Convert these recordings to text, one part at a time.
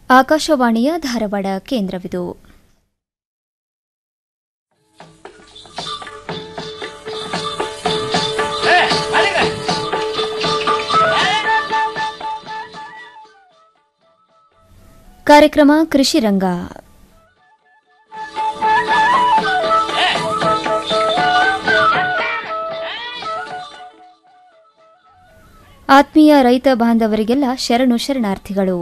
ಆಕಾಶವಾಣಿಯ ಧಾರವಾಡ ಕೇಂದ್ರವಿದು ಕಾರ್ಯಕ್ರಮ ಕೃಷಿ ರಂಗ ಆತ್ಮೀಯ ರೈತ ಬಾಂಧವರಿಗೆಲ್ಲ ಶರಣು ಶರಣಾರ್ಥಿಗಳು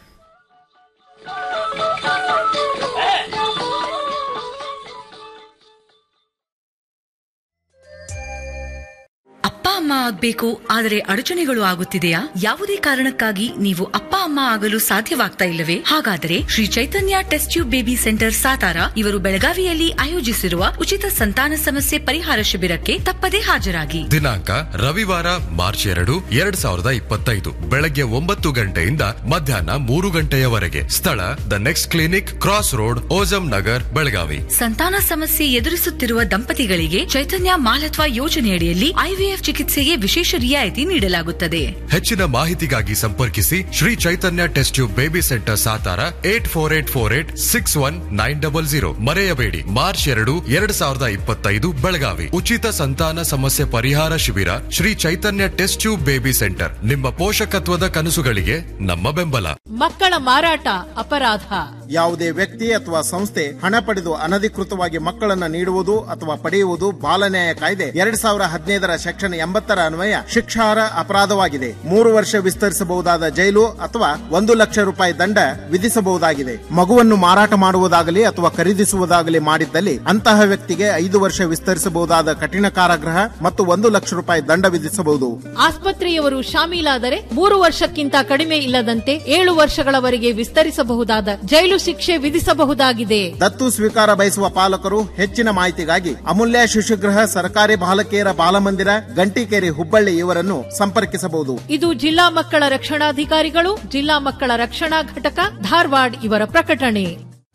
ಅಪ್ಪ ಅಮ್ಮ ಆಗ್ಬೇಕು ಆದರೆ ಅಡಚಣೆಗಳು ಆಗುತ್ತಿದೆಯಾ ಯಾವುದೇ ಕಾರಣಕ್ಕಾಗಿ ನೀವು ಅಪ್ಪ ಅಮ್ಮ ಆಗಲು ಸಾಧ್ಯವಾಗ್ತಾ ಇಲ್ಲವೇ ಹಾಗಾದರೆ Shri Chaitanya test tube baby centre Satara ಇವರು ಬೆಳಗಾವಿಯಲ್ಲಿ ಆಯೋಜಿಸಿರುವ ಉಚಿತ ಸಂತಾನ ಸಮಸ್ಯೆ ಪರಿಹಾರ ಶಿಬಿರಕ್ಕೆ ತಪ್ಪದೇ ಹಾಜರಾಗಿ ದಿನಾಂಕ ರವಿವಾರ ಮಾರ್ಚ್ ಎರಡು ಎರಡ್ ಸಾವಿರದ ಇಪ್ಪತ್ತೈದು ಬೆಳಗ್ಗೆ ಒಂಬತ್ತು ಗಂಟೆಯಿಂದ ಮಧ್ಯಾಹ್ನ ಮೂರು ಗಂಟೆಯವರೆಗೆ ಸ್ಥಳ the next clinic cross road Azam Nagar Belagavi ಸಂತಾನ ಸಮಸ್ಯೆ ಎದುರಿಸುತ್ತಿರುವ ದಂಪತಿಗಳಿಗೆ ಚೈತನ್ಯ ಮಾಲತ್ವ ಯೋಜನೆಯಡಿಯಲ್ಲಿ ಐವಿಎಫ್ ಚಿಕಿತ್ಸೆಗೆ ವಿಶೇಷ ರಿಯಾಯಿತಿ ನೀಡಲಾಗುತ್ತದೆ ಹೆಚ್ಚಿನ ಮಾಹಿತಿಗಾಗಿ ಸಂಪರ್ಕಿಸಿ Shri Chaitanya test tube baby centre Satara eight four eight four eight six one nine double zero ಮರೆಯಬೇಡಿ ಮಾರ್ಚ್ ಎರಡು ಎರಡ್ ಸಾವಿರದ ಇಪ್ಪತ್ತೈದು ಬೆಳಗಾವಿ ಉಚಿತ ಸಂತಾನ ಸಮಸ್ಯೆ ಪರಿಹಾರ ಶಿಬಿರ Shri Chaitanya test tube baby centre ನಿಮ್ಮ ಪೋಷಕತ್ವದ ಕನಸುಗಳಿಗೆ ನಮ್ಮ ಬೆಂಬಲ ಮಕ್ಕಳ ಮಾರಾಟ ಅಪರಾಧ ಯಾವುದೇ ವ್ಯಕ್ತಿ ಅಥವಾ ಸಂಸ್ಥೆ ಹಣ ಪಡೆದು ಅನಧಿಕೃತವಾಗಿ ಮಕ್ಕಳನ್ನ ನೀಡುವುದು ಅಥವಾ ಪಡೆಯುವುದು ಬಾಲನ್ಯಾಯ ಕಾಯ್ದೆ ಎರಡ್ ಸಾವಿರ ಹದಿನೈದರ ಸೆಕ್ಷನ್ ಎಂಬತ್ತರ ಅನ್ವಯ ಶಿಕ್ಷಾರ್ಹ ಅಪರಾಧವಾಗಿದೆ ಮೂರು ವರ್ಷ ವಿಸ್ತರಿಸಬಹುದಾದ ಜೈಲು ಅಥವಾ ಒಂದು ಲಕ್ಷ ರೂಪಾಯಿ ದಂಡ ವಿಧಿಸಬಹುದಾಗಿದೆ ಮಗುವನ್ನು ಮಾರಾಟ ಮಾಡುವುದಾಗಲಿ ಅಥವಾ ಖರೀದಿಸುವುದಾಗಲಿ ಮಾಡಿದ್ದಲ್ಲಿ ಅಂತಹ ವ್ಯಕ್ತಿಗೆ ಐದು ವರ್ಷ ವಿಸ್ತರಿಸಬಹುದಾದ ಕಠಿಣ ಕಾರಾಗೃಹ ಮತ್ತು ಒಂದು ಲಕ್ಷ ರೂಪಾಯಿ ದಂಡ ವಿಧಿಸಬಹುದು ಆಸ್ಪತ್ರೆಯವರು ಶಾಮೀಲಾದರೆ ಮೂರು ವರ್ಷಕ್ಕಿಂತ ಕಡಿಮೆ ಇಲ್ಲದಂತೆ ಏಳು ವರ್ಷಗಳವರೆಗೆ ವಿಸ್ತರಿಸಬಹುದಾದ ಜೈಲು ಶಿಕ್ಷೆ ವಿಧಿಸಬಹುದಾಗಿದೆ ದತ್ತು ಸ್ವೀಕಾರ ಬಯಸುವ ಪಾಲಕರು ಹೆಚ್ಚಿನ ಮಾಹಿತಿಗಾಗಿ ಅಮೂಲ್ಯ ಶಿಶುಗೃಹ ಸರ್ಕಾರಿ ಬಾಲಕಿಯರ ಬಾಲಮಂದಿರ ಗಂಟಿಕೇರಿ ಹುಬ್ಬಳ್ಳಿ ಇವರನ್ನು ಸಂಪರ್ಕಿಸಬಹುದು ಇದು ಜಿಲ್ಲಾ ಮಕ್ಕಳ ರಕ್ಷಣಾಧಿಕಾರಿಗಳು ಜಿಲ್ಲಾ ಮಕ್ಕಳ ರಕ್ಷಣಾ ಘಟಕ ಧಾರವಾಡ ಇವರ ಪ್ರಕಟಣೆ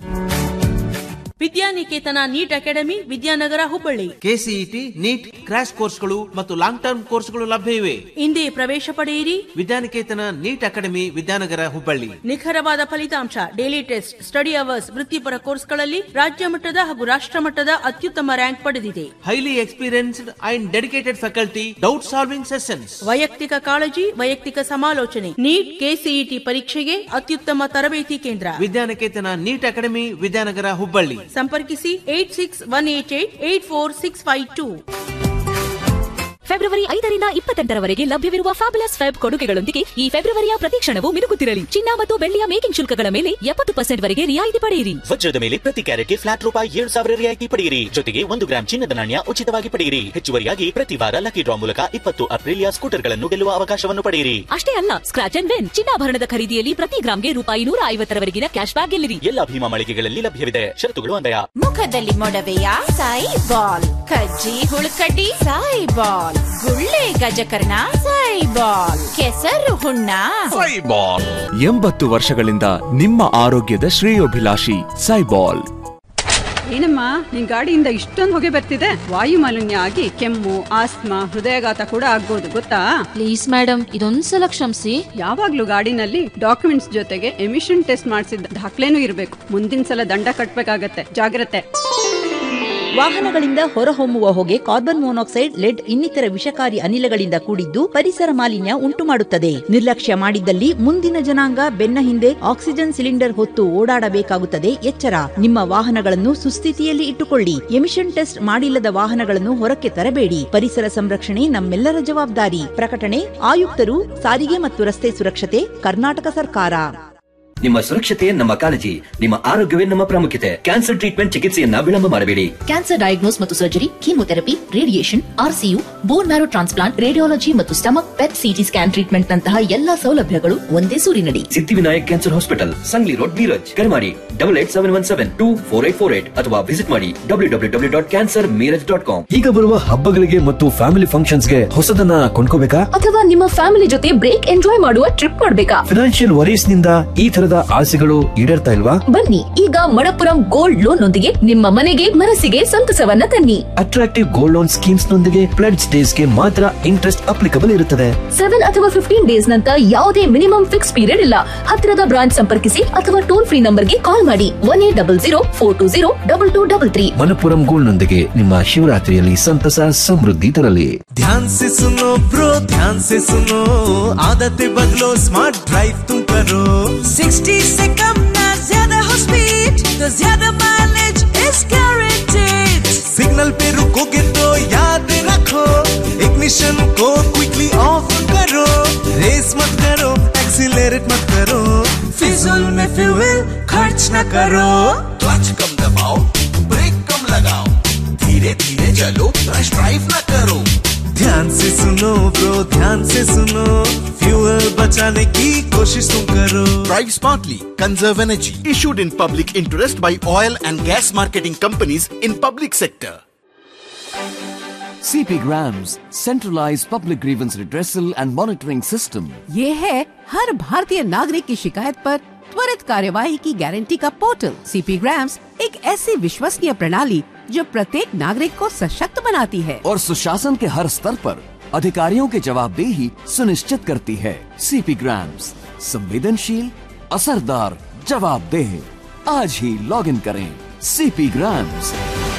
Vidyaniketan NEET academy Vidyanagar Hubballi KCET NEET crash ಕೋರ್ಸ್ಗಳು ಮತ್ತು ಲಾಂಗ್ ಟರ್ಮ್ ಕೋರ್ಸ್ಗಳು ಲಭ್ಯ ಇವೆ ಇಂದೇ ಪ್ರವೇಶ ಪಡೆಯಿರಿ ವಿದ್ಯಾನಿಕೇತನ ನೀಟ್ ಅಕಾಡೆಮಿ ವಿದ್ಯಾನಗರ ಹುಬ್ಬಳ್ಳಿ ನಿಖರವಾದ ಫಲಿತಾಂಶ ಡೈಲಿ ಟೆಸ್ಟ್ ಸ್ಟಡಿ ಅವರ್ಸ್ ವೃತ್ತಿಪರ ಕೋರ್ಸ್ಗಳಲ್ಲಿ ರಾಜ್ಯ ಮಟ್ಟದ ಹಾಗೂ ರಾಷ್ಟ್ರ ಮಟ್ಟದ ಅತ್ಯುತ್ತಮ ರ್ಯಾಂಕ್ ಪಡೆದಿದೆ highly experienced and dedicated faculty doubt solving sessions ವೈಯಕ್ತಿಕ ಕಾಳಜಿ ವೈಯಕ್ತಿಕ ಸಮಾಲೋಚನೆ ನೀಟ್ ಕೆಸಿಇಟಿ ಪರೀಕ್ಷೆಗೆ ಅತ್ಯುತ್ತಮ ತರಬೇತಿ ಕೇಂದ್ರ ವಿದ್ಯಾನಿಕೇತನ ನೀಟ್ ಅಕಾಡೆಮಿ ವಿದ್ಯಾನಗರ ಹುಬ್ಬಳ್ಳಿ ಸಂಪರ್ಕಿಸಿ eight six one eight eight eight four six five two February ಐದರಿಂದ ಇಪ್ಪತ್ತೆಂಟರವರೆಗೆ ಲಭ್ಯವಿರುವ ಫ್ಯಾಬುಲಸ್ ಫೆಬ್ ಕೊಡುಗೆಗಳೊಂದಿಗೆ ಈ ಫೆಬ್ರವರಿಯ ಪ್ರತಿ ಕ್ಷಣವೂ ಮಿನುಗುತ್ತಿರಲಿ ಚಿನ್ನ ಮತ್ತು ಬೆಳ್ಳಿಯ ಮೇಕಿಂಗ್ ಶುಲ್ಕಗಳ ಮೇಲೆ ಎಪ್ಪತ್ತು ಪರ್ಸೆಂಟ್ ವರೆಗೆ ರಿಯಾಯಿತಿ ಪಡೆಯಿರಿ ವಜ್ರದ ಮೇಲೆ ಪ್ರತಿ ಕ್ಯಾರೆಟ್ಗೆ ಫ್ಲಾಟ್ ರೂಪಾಯಿ ಏಳು ಸಾವಿರ ರಿಯಾಯಿತಿ ಪಡೆಯಿರಿ ಜೊತೆಗೆ ಒಂದು ಗ್ರಾಂ ಚಿನ್ನದ ನಾಣ್ಯ ಉಚಿತವಾಗಿ ಪಡೆಯಿರಿ ಹೆಚ್ಚುವರಿಯಾಗಿ ಪ್ರತಿ ವಾರ ಲಕ್ಕಿ ಡ್ರಾ ಮೂಲಕ ಇಪ್ಪತ್ತು ಅಪ್ರಿಲಿಯಾ ಸ್ಕೂಟರ್ಗಳನ್ನು ಗೆಲ್ಲುವ ಅವಕಾಶವನ್ನು ಪಡೆಯಿರಿ ಅಷ್ಟೇ ಅಲ್ಲ ಸ್ಕ್ರಾಚ್ ಅಂಡ್ ವಿನ್ ಚಿನ್ನಾಭರಣದ ಖರೀದಿಯಲ್ಲಿ ಪ್ರತಿ ಗ್ರಾಂಗೆ ರೂಪಾಯಿ ನೂರ ಐವತ್ತರವರೆಗಿನ ಕ್ಯಾಶ್ ಬ್ಯಾಕ್ ಗೆಲ್ಲಿರಿ ಎಲ್ಲ ಭೀಮಾ ಮಳಿಗೆಗಳಲ್ಲಿ ಲಭ್ಯವಿದೆ ಷರತ್ತುಗಳು ಅನ್ವಯ ಮುಖದಲ್ಲಿ ಮೊಡವೆಯ ಸಾಯಿ ಬಾಲ್ ಕಜ್ಜಿ ಹುಳುಕಡ್ಡಿ ಸಾಯಿ ಬಾಲ್ ಗುಳ್ಳೆ ಗಜಕರ್ಣ ಸಾಯಿ ಬಾಲ್ ಕೆಸರು ಹುಣ್ಣ ಎಂಬತ್ತು ವರ್ಷಗಳಿಂದ ನಿಮ್ಮ ಆರೋಗ್ಯದ ಶ್ರೇಯೋಭಿಲಾಷಿ ಸೈಬಾಲ್ ಏನಮ್ಮ ನಿನ್ ಗಾಡಿಯಿಂದ ಇಷ್ಟೊಂದು ಹೊಗೆ ಬರ್ತಿದೆ ವಾಯು ಮಾಲಿನ್ಯ ಆಗಿ ಕೆಮ್ಮು ಆಸ್ತಮಾ ಹೃದಯಾಘಾತ ಕೂಡ ಆಗ್ಬೋದು ಗೊತ್ತಾ ಪ್ಲೀಸ್ ಮೇಡಮ್ ಇದೊಂದ್ಸಲ ಕ್ಷಮಿಸಿ ಯಾವಾಗ್ಲೂ ಗಾಡಿನಲ್ಲಿ ಡಾಕ್ಯುಮೆಂಟ್ಸ್ ಜೊತೆಗೆ ಎಮಿಷನ್ ಟೆಸ್ಟ್ ಮಾಡಿಸಿದ ದಾಖಲೆನೂ ಇರಬೇಕು ಮುಂದಿನ ಸಲ ದಂಡ ಕಟ್ಬೇಕಾಗತ್ತೆ ಜಾಗ್ರತೆ ವಾಹನಗಳಿಂದ ಹೊರಹೊಮ್ಮುವ ಹೊಗೆ ಕಾರ್ಬನ್ ಮೊನಾಕ್ಸೈಡ್ ಲೆಡ್ ಇನ್ನಿತರ ವಿಷಕಾರಿ ಅನಿಲಗಳಿಂದ ಕೂಡಿದ್ದು ಪರಿಸರ ಮಾಲಿನ್ಯ ಉಂಟು ಮಾಡುತ್ತದೆ ನಿರ್ಲಕ್ಷ್ಯ ಮಾಡಿದ್ದಲ್ಲಿ ಮುಂದಿನ ಜನಾಂಗ ಬೆನ್ನ ಹಿಂದೆ ಆಕ್ಸಿಜನ್ ಸಿಲಿಂಡರ್ ಹೊತ್ತು ಓಡಾಡಬೇಕಾಗುತ್ತದೆ ಎಚ್ಚರ ನಿಮ್ಮ ವಾಹನಗಳನ್ನು ಸುಸ್ಥಿತಿಯಲ್ಲಿ ಇಟ್ಟುಕೊಳ್ಳಿ ಎಮಿಷನ್ ಟೆಸ್ಟ್ ಮಾಡಿಲ್ಲದ ವಾಹನಗಳನ್ನು ಹೊರಕ್ಕೆ ತರಬೇಡಿ ಪರಿಸರ ಸಂರಕ್ಷಣೆ ನಮ್ಮೆಲ್ಲರ ಜವಾಬ್ದಾರಿ ಪ್ರಕಟಣೆ ಆಯುಕ್ತರು ಸಾರಿಗೆ ಮತ್ತು ರಸ್ತೆ ಸುರಕ್ಷತೆ ಕರ್ನಾಟಕ ಸರ್ಕಾರ ನಿಮ್ಮ ಸುರಕ್ಷತೆ ನಮ್ಮ ಕಾಳಜಿ ನಿಮ್ಮ ಆರೋಗ್ಯವೇ ನಮ್ಮ ಪ್ರಾಮುಖ್ಯತೆ ಕ್ಯಾನ್ಸರ್ ಟ್ರೀಟ್ಮೆಂಟ್ ಚಿಕಿತ್ಸೆಯನ್ನ ವಿಳಂಬ ಮಾಡಬೇಡಿ ಕ್ಯಾನ್ಸರ್ ಡಯಾಗ್ನೋಸ್ ಮತ್ತು surgery chemotherapy radiation RCU bone marrow transplant radiology ಮತ್ತು stomach PET CT scan treatment ನಂತಹ ಎಲ್ಲಾ ಸೌಲಭ್ಯಗಳು ಒಂದೇ ಸೂರಿನಡಿ Siddhivinayak cancer hospital Sangli road Miraj ಕರೆ ಮಾಡಿ double eight seven one seven two four eight four eight ಅಥವಾ ವಿಸಿಟ್ ಮಾಡಿ W W W dot cancer Miraj dot com ಈಗ ಬರುವ ಹಬ್ಬಗಳಿಗೆ ಮತ್ತು ಫ್ಯಾಮಿಲಿ ಫಂಕ್ಷನ್ಸ್ಗೆ ಹೊಸದನ್ನ ಕೊಂಡ್ಕೋಬೇಕಾ ಅಥವಾ ನಿಮ್ಮ ಫ್ಯಾಮಿಲಿ ಜೊತೆ ಬ್ರೇಕ್ ಎಂಜಾಯ್ ಮಾಡುವ ಟ್ರಿಪ್ ಮಾಡಬೇಕಾ ಫಿನಾನ್ಷಿಯಲ್ ವರೀಸ್ ನಿಂದ ಈ ತರದ ವರ್ಷದ ಆಸೆಗಳು ಈಡೇರ್ತಾ ಇಲ್ವಾ ಬನ್ನಿ ಈಗ ಮಣಪುರಂ ಗೋಲ್ಡ್ ಲೋನ್ ನೊಂದಿಗೆ ನಿಮ್ಮ ಮನೆಗೆ ಮನಸ್ಸಿಗೆ ಸಂತಸವನ್ನ ತನ್ನಿ ಅಟ್ರಾಕ್ಟಿವ್ ಗೋಲ್ಡ್ ಲೋನ್ ಸ್ಕೀಮ್ಸ್ ನೊಂದಿಗೆ ಪ್ಲೆಡ್ಸ್ ಡೇಸ್ ಗೆ ಮಾತ್ರ ಇಂಟ್ರೆಸ್ಟ್ ಅಪ್ಲಿಕಬಲ್ ಇರುತ್ತದೆ ಸೆವೆನ್ ಅಥವಾ ಫಿಫ್ಟೀನ್ ಡೇಸ್ ನಂತ ಯಾವುದೇ ಮಿನಿಮಮ್ ಫಿಕ್ಸ್ ಪೀರಿಯಡ್ ಇಲ್ಲ ಹತ್ತಿರದ ಬ್ರಾಂಚ್ ಸಂಪರ್ಕಿಸಿ ಅಥವಾ ಟೋಲ್ ಫ್ರೀ ನಂಬರ್ಗೆ ಕಾಲ್ ಮಾಡಿ one eight double zero four two zero double two double three Manappuram gold ನೊಂದಿಗೆ ನಿಮ್ಮ ಶಿವರಾತ್ರಿಯಲ್ಲಿ ಸಂತಸ ಸಮೃದ್ಧಿ ತರಲಿ ध्यान से सुनो ब्रो ध्यान से सुनो आदतें बदलो स्मार्ट ड्राइव तुम करो 60 से कम ना ज्यादा हो स्पीड तो ज्यादा माइलेज इज गारंटेड सिग्नल पे रुकोगे तो याद रखो इग्निशन को क्विकली ऑफ करो रेस मत करो एक्सीलरेट मत करो फिजूल में फ्यूल खर्च न करो क्लच कम दबाओ ब्रेक कम लगाओ धीरे धीरे चलो रश ड्राइव न करो ध्यान से सुनो ब्रो ध्यान से सुनो फ्यूल बचाने की कोशिश तुम करो Drive smartly, conserve energy. Issued in public interest by oil and gas marketing companies in public sector. CP Grams, centralized public grievance redressal and monitoring system. ये है हर भारतीय नागरिक की शिकायत पर त्वरित कार्यवाही की गारंटी का पोर्टल सीपी ग्राम्स एक ऐसी विश्वसनीय प्रणाली जो प्रत्येक नागरिक को सशक्त बनाती है और सुशासन के हर स्तर पर अधिकारियों की जवाबदेही सुनिश्चित करती है सीपी ग्राम्स संवेदनशील असरदार जवाबदेह आज ही लॉग इन करें सीपी ग्राम्स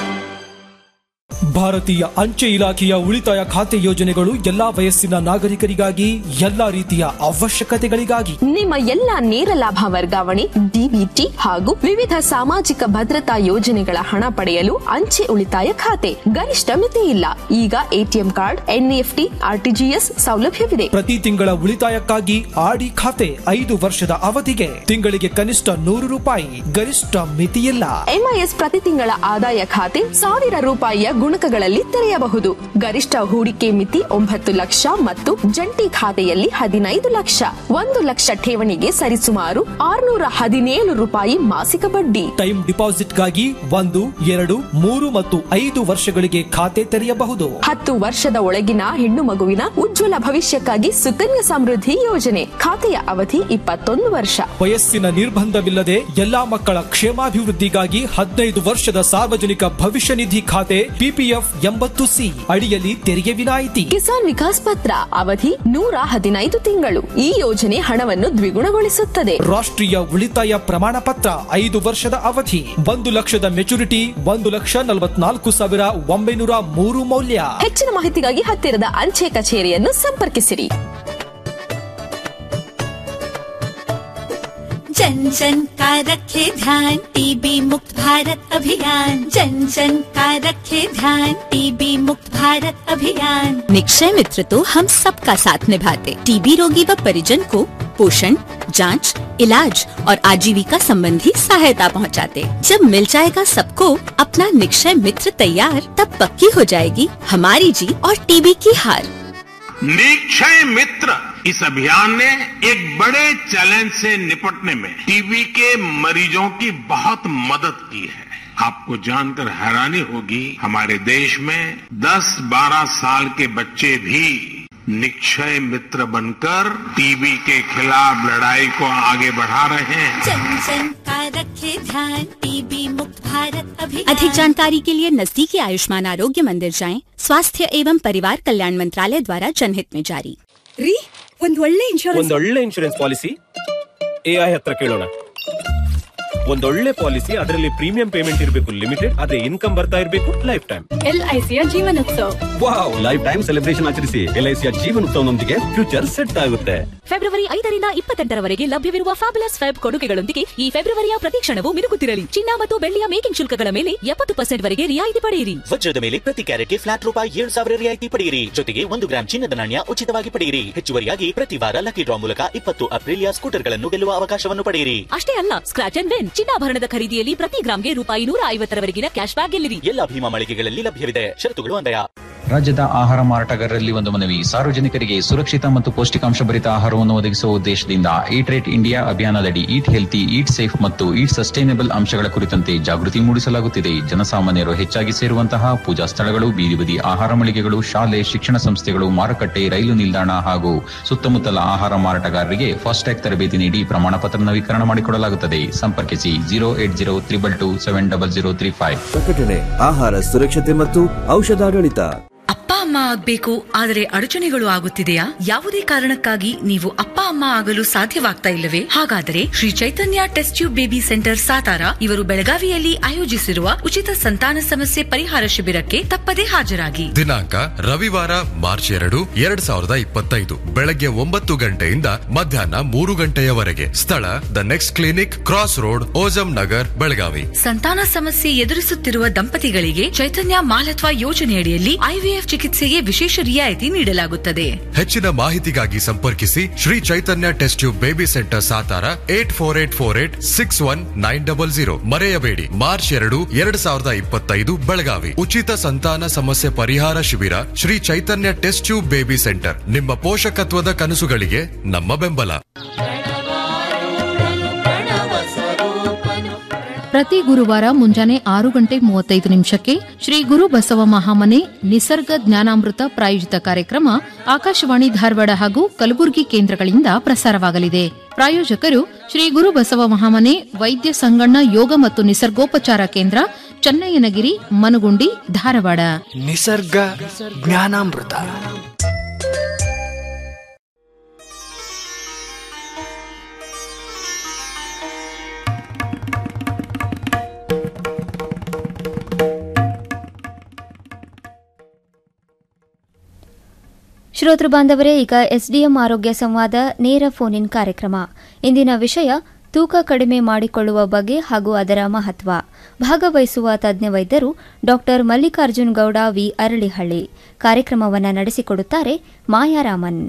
ಭಾರತೀಯ ಅಂಚೆ ಇಲಾಖೆಯ ಉಳಿತಾಯ ಖಾತೆ ಯೋಜನೆಗಳು ಎಲ್ಲಾ ವಯಸ್ಸಿನ ನಾಗರಿಕರಿಗಾಗಿ ಎಲ್ಲಾ ರೀತಿಯ ಅವಶ್ಯಕತೆಗಳಿಗಾಗಿ ನಿಮ್ಮ ಎಲ್ಲ ನೇರ ಲಾಭ ವರ್ಗಾವಣೆ ಡಿಬಿಟಿ ಹಾಗೂ ವಿವಿಧ ಸಾಮಾಜಿಕ ಭದ್ರತಾ ಯೋಜನೆಗಳ ಹಣ ಪಡೆಯಲು ಅಂಚೆ ಉಳಿತಾಯ ಖಾತೆ ಗರಿಷ್ಠ ಮಿತಿ ಇಲ್ಲ ಈಗ ಎಟಿಎಂ ಕಾರ್ಡ್ ಎನ್ಇಎಫ್ಟಿ ಆರ್ಟಿಜಿಎಸ್ ಸೌಲಭ್ಯವಿದೆ ಪ್ರತಿ ತಿಂಗಳ ಉಳಿತಾಯಕ್ಕಾಗಿ ಆಡಿ ಖಾತೆ ಐದು ವರ್ಷದ ಅವಧಿಗೆ ತಿಂಗಳಿಗೆ ಕನಿಷ್ಠ ನೂರು ರೂಪಾಯಿ ಗರಿಷ್ಠ ಮಿತಿಯಿಲ್ಲ ಎಂಐಎಸ್ ಪ್ರತಿ ತಿಂಗಳ ಆದಾಯ ಖಾತೆ ಸಾವಿರ ರೂಪಾಯಿಯ ಗುಣಕಗಳಲ್ಲಿ ತೆರೆಯಬಹುದು ಗರಿಷ್ಠ ಹೂಡಿಕೆ ಮಿತಿ ಒಂಬತ್ತು ಲಕ್ಷ ಮತ್ತು ಜಂಟಿ ಖಾತೆಯಲ್ಲಿ ಹದಿನೈದು ಲಕ್ಷ ಒಂದು ಲಕ್ಷ ಠೇವಣಿಗೆ ಸರಿಸುಮಾರು ಆರ್ನೂರ ಹದಿನೇಳು ರೂಪಾಯಿ ಮಾಸಿಕ ಬಡ್ಡಿ ಟೈಮ್ ಡಿಪಾಸಿಟ್ಗಾಗಿ ಒಂದು ಎರಡು ಮೂರು ಮತ್ತು ಐದು ವರ್ಷಗಳಿಗೆ ಖಾತೆ ತೆರೆಯಬಹುದು ಹತ್ತು ವರ್ಷದ ಒಳಗಿನ ಹೆಣ್ಣು ಮಗುವಿನ ಉಜ್ವಲ ಭವಿಷ್ಯಕ್ಕಾಗಿ ಸುಕನ್ಯಾ ಸಮೃದ್ಧಿ ಯೋಜನೆ ಖಾತೆಯ ಅವಧಿ ಇಪ್ಪತ್ತೊಂದು ವರ್ಷ ವಯಸ್ಸಿನ ನಿರ್ಬಂಧವಿಲ್ಲದೆ ಎಲ್ಲಾ ಮಕ್ಕಳ ಕ್ಷೇಮಾಭಿವೃದ್ಧಿಗಾಗಿ ಹದಿನೈದು ವರ್ಷದ ಸಾರ್ವಜನಿಕ ಭವಿಷ್ಯ ನಿಧಿ ಖಾತೆ ಪಿಪಿಎಫ್ ಎಂಬತ್ತು ಸಿ ಅಡಿಯಲ್ಲಿ ತೆರಿಗೆ ವಿನಾಯಿತಿ ಕಿಸಾನ್ ವಿಕಾಸ್ ಪತ್ರ ಅವಧಿ ನೂರ ಹದಿನೈದು ತಿಂಗಳು ಈ ಯೋಜನೆ ಹಣವನ್ನು ದ್ವಿಗುಣಗೊಳಿಸುತ್ತದೆ ರಾಷ್ಟ್ರೀಯ ಉಳಿತಾಯ ಪ್ರಮಾಣ ಪತ್ರ ಐದು ವರ್ಷದ ಅವಧಿ ಒಂದು ಲಕ್ಷದ ಮೆಚುರಿಟಿ ಒಂದು ಲಕ್ಷ ನಲವತ್ನಾಲ್ಕು ಸಾವಿರ ಒಂಬೈನೂರ ಮೂರು ಮೌಲ್ಯ ಹೆಚ್ಚಿನ ಮಾಹಿತಿಗಾಗಿ ಹತ್ತಿರದ ಅಂಚೆ ಕಚೇರಿಯನ್ನು ಸಂಪರ್ಕಿಸಿರಿ जन जन का रखे ध्यान टीबी मुक्त भारत अभियान जन जन का रखे ध्यान टीबी मुक्त भारत अभियान निक्षय मित्र तो हम सबका साथ निभाते टीबी रोगी व परिजन को पोषण जांच, इलाज और आजीविका संबंधी सहायता पहुंचाते। जब मिल जाएगा सबको अपना निक्षय मित्र तैयार तब पक्की हो जाएगी हमारी जीत और टीबी की हार निक्षय मित्र इस अभियान ने एक बड़े चैलेंज से निपटने में टीबी के मरीजों की बहुत मदद की है आपको जानकर हैरानी होगी हमारे देश में 10-12 साल के बच्चे भी निक्षय मित्र बनकर टीबी के खिलाफ लड़ाई को आगे बढ़ा रहे हैं जन जन का रखे ध्यान टीबी मुक्त भारत अभियान अधिक जानकारी के लिए नजदीकी आयुष्मान आरोग्य मंदिर जाएं स्वास्थ्य एवं परिवार कल्याण मंत्रालय द्वारा जनहित में जारी ರೀ ಒಂದ್ ಒಳ್ಳೆ ಇನ್ಶೂರೆನ್ಸ್ ಒಂದೊಳ್ಳೆ ಇನ್ಶೂರೆನ್ಸ್ ಪಾಲಿಸಿ ಎಐ ಹತ್ರ ಕೇಳೋಣ ಒಂದೊಳ್ಳೆ ಪಾಲಿಸಿ ಅದರಲ್ಲಿ ಪ್ರೀಮಿಯಂ ಪೇಮೆಂಟ್ ಇರಬೇಕು ಲಿಮಿಟೆಡ್ ಅದೇ ಇನ್ಕಮ್ ಬರ್ತಾ ಇರಬೇಕು ಲೈಫ್ ಟೈಮ್ ಎಲ್ಐಸಿಯ Jeevanotsav wow life time celebration ಆಚರಿಸಿ ಎಲ್ಐಸಿಯ ಜೀವನೋತ್ಸವನೊಂದಿಗೆ ಫ್ಯೂಚರ್ ಸೆಟ್ ಆಗುತ್ತೆ ಫೆಬ್ರವರಿ ಐದರಿಂದ ಇಪ್ಪತ್ತೆಂಟರವರೆಗೆ ಲಭ್ಯವಿರುವ ಫ್ಯಾಬುಲಸ್ ಫೆಬ್ ಕೊಡುಗೆಗಳೊಂದಿಗೆ ಈ ಫೆಬ್ರವರಿಯ ಪ್ರತಿ ಕ್ಷಣವೂ ಮಿನುಗುತ್ತಿರಲಿ ಚಿನ್ನ ಮತ್ತು ಬೆಳ್ಳಿಯ ಮೇಕಿಂಗ್ ಶುಲ್ಕಗಳ ಮೇಲೆ ಎಪ್ಪತ್ತು ಪರ್ಸೆಂಟ್ ವರೆಗೆ ರಿಯಾಯಿತಿ ಪಡೆಯಿರಿ ವಜ್ರದ ಮೇಲೆ ಪ್ರತಿ ಕ್ಯಾರೆಟ್ಗೆ ಫ್ಲಾಟ್ ರೂಪಾಯಿ ಏಳು ಸಾವಿರ ರಿಯಾಯಿತಿ ಪಡೆಯಿರಿ ಜೊತೆಗೆ ಒಂದು ಗ್ರಾಂ ಚಿನ್ನದ ನಾಣ್ಯ ಉಚಿತವಾಗಿ ಪಡೆಯಿರಿ ಹೆಚ್ಚುವರಿಯಾಗಿ ಪ್ರತಿ ವಾರ ಲಕ್ಕಿ ಡ್ರಾ ಮೂಲಕ ಇಪ್ಪತ್ತು ಅಪ್ರಿಲಿಯಾ ಸ್ಕೂಟರ್ಗಳನ್ನು ಗೆಲ್ಲುವ ಅವಕಾಶವನ್ನು ಪಡೆಯಿರಿ ಅಷ್ಟೇ ಅಲ್ಲ ಸ್ಕ್ರಾಚ್ ಅಂಡ್ ವಿನ್ ಚಿನ್ನಾಭರಣದ ಖರೀದಿಯಲ್ಲಿ ಪ್ರತಿ ಗ್ರಾಮ್ಗೆ ರೂಪಾಯಿ ನೂರ ಐವತ್ತರವರೆಗಿನ ಕ್ಯಾಶ್ ಬ್ಯಾಕ್ ಗೆಲ್ಲಿರಿ ಎಲ್ಲ ಭೀಮಾ ಮಳಿಗೆಗಳಲ್ಲಿ ಲಭ್ಯವಿದೆ ಷರತ್ತುಗಳು ಅನ್ವಯ ರಾಜ್ಯದ ಆಹಾರ ಮಾರಾಟಗಾರರಲ್ಲಿ ಒಂದು ಮನವಿ ಸಾರ್ವಜನಿಕರಿಗೆ ಸುರಕ್ಷಿತ ಮತ್ತು ಪೌಷ್ಟಿಕಾಂಶ ಭರಿತ ಆಹಾರವನ್ನು ಒದಗಿಸುವ ಉದ್ದೇಶದಿಂದ ಈಟ್ ರೇಟ್ ಇಂಡಿಯಾ ಅಭಿಯಾನದಡಿ ಈಟ್ ಹೆಲ್ತಿ ಈಟ್ ಸೇಫ್ ಮತ್ತು ಈಟ್ ಸಸ್ಟೈನಬಲ್ ಅಂಶಗಳ ಕುರಿತಂತೆ ಜಾಗೃತಿ ಮೂಡಿಸಲಾಗುತ್ತಿದೆ ಜನಸಾಮಾನ್ಯರು ಹೆಚ್ಚಾಗಿ ಸೇರುವಂತಹ ಪೂಜಾ ಸ್ಥಳಗಳು ಬೀದಿ ಬದಿ ಆಹಾರ ಮಳಿಗೆಗಳು ಶಾಲೆ ಶಿಕ್ಷಣ ಸಂಸ್ಥೆಗಳು ಮಾರುಕಟ್ಟೆ ರೈಲು ನಿಲ್ದಾಣ ಹಾಗೂ ಸುತ್ತಮುತ್ತಲ ಆಹಾರ ಮಾರಾಟಗಾರರಿಗೆ ಫಾಸ್ಟ್ಯಾಗ್ ತರಬೇತಿ ನೀಡಿ ಪ್ರಮಾಣ ಪತ್ರ ನವೀಕರಣ ಮಾಡಿಕೊಡಲಾಗುತ್ತದೆ ಸಂಪರ್ಕಿಸಿ zero eight zero triple two seven double zero three five ಪ್ರಕಟಣೆ ಆಹಾರ ಸುರಕ್ಷತೆ ಮತ್ತು ಔಷಧಾಡಳಿತ ಅಪ್ಪ ಅಮ್ಮ ಆಗ್ಬೇಕು ಆದರೆ ಅಡಚಣೆಗಳು ಆಗುತ್ತಿದೆಯಾ ಯಾವುದೇ ಕಾರಣಕ್ಕಾಗಿ ನೀವು ಅಪ್ಪ ಅಮ್ಮ ಆಗಲು ಸಾಧ್ಯವಾಗ್ತಾ ಇಲ್ಲವೇ ಹಾಗಾದರೆ Shri Chaitanya test tube baby centre Satara ಇವರು ಬೆಳಗಾವಿಯಲ್ಲಿ ಆಯೋಜಿಸಿರುವ ಉಚಿತ ಸಂತಾನ ಸಮಸ್ಯೆ ಪರಿಹಾರ ಶಿಬಿರಕ್ಕೆ ತಪ್ಪದೇ ಹಾಜರಾಗಿ ದಿನಾಂಕ ರವಿವಾರ ಮಾರ್ಚ್ ಎರಡು ಎರಡ್ ಸಾವಿರದ ಇಪ್ಪತ್ತೈದು ಬೆಳಗ್ಗೆ ಒಂಬತ್ತು ಗಂಟೆಯಿಂದ ಮಧ್ಯಾಹ್ನ ಮೂರು ಗಂಟೆಯವರೆಗೆ ಸ್ಥಳ the next clinic cross road Azam Nagar Belagavi ಸಂತಾನ ಸಮಸ್ಯೆ ಎದುರಿಸುತ್ತಿರುವ ದಂಪತಿಗಳಿಗೆ ಚೈತನ್ಯ ಮಾಲತ್ವ ಯೋಜನೆಯಡಿಯಲ್ಲಿ ಐವಿಎಫ್ ಚಿಕಿತ್ಸೆಗೆ ವಿಶೇಷ ರಿಯಾಯಿತಿ ನೀಡಲಾಗುತ್ತದೆ ಹೆಚ್ಚಿನ ಮಾಹಿತಿಗಾಗಿ ಸಂಪರ್ಕಿಸಿ Shri Chaitanya test tube baby centre Satara eight four eight four eight six one nine double zero ಮರೆಯಬೇಡಿ ಮಾರ್ಚ್ ಎರಡು ಎರಡ್ ಸಾವಿರದ ಇಪ್ಪತ್ತೈದು ಬೆಳಗಾವಿ ಉಚಿತ ಸಂತಾನ ಸಮಸ್ಯೆ ಪರಿಹಾರ ಶಿಬಿರ Shri Chaitanya test tube baby centre ನಿಮ್ಮ ಪೋಷಕತ್ವದ ಕನಸುಗಳಿಗೆ ನಮ್ಮ ಬೆಂಬಲ ಪ್ರತಿ ಗುರುವಾರ ಮುಂಜಾನೆ ಆರು ಗಂಟೆ ಮೂವತ್ತೈದು ನಿಮಿಷಕ್ಕೆ ಶ್ರೀ ಗುರು ಬಸವ ಮಹಾಮನೆ ನಿಸರ್ಗ ಜ್ಞಾನಾಮೃತ ಪ್ರಾಯೋಜಿತ ಕಾರ್ಯಕ್ರಮ ಆಕಾಶವಾಣಿ ಧಾರವಾಡ ಹಾಗೂ ಕಲಬುರಗಿ ಕೇಂದ್ರಗಳಿಂದ ಪ್ರಸಾರವಾಗಲಿದೆ ಪ್ರಾಯೋಜಕರು ಶ್ರೀ ಗುರು ಬಸವ ಮಹಾಮನೆ ವೈದ್ಯ ಸಂಗಣ್ಣ ಯೋಗ ಮತ್ತು ನಿಸರ್ಗೋಪಚಾರ ಕೇಂದ್ರ ಚನ್ನಯ್ಯನಗಿರಿ ಮನುಗುಂಡಿ ಧಾರವಾಡ ನಿಸರ್ಗ ಜ್ಞಾನಾಮೃತ ಶ್ರೋತೃ ಬಾಂಧವರೇ ಈಗ ಎಸ್ಡಿಎಂ ಆರೋಗ್ಯ ಸಂವಾದ ನೇರ ಫೋನ್ ಇನ್ ಕಾರ್ಯಕ್ರಮ ಇಂದಿನ ವಿಷಯ ತೂಕ ಕಡಿಮೆ ಮಾಡಿಕೊಳ್ಳುವ ಬಗ್ಗೆ ಹಾಗೂ ಅದರ ಮಹತ್ವ ಭಾಗವಹಿಸುವ ತಜ್ಞ ವೈದ್ಯರು ಡಾಕ್ಟರ್ ಮಲ್ಲಿಕಾರ್ಜುನ್ ಗೌಡ ವಿ ಅರಳಿಹಳ್ಳಿ ಕಾರ್ಯಕ್ರಮವನ್ನು ನಡೆಸಿಕೊಡುತ್ತಾರೆ ಮಾಯಾರಾಮನ್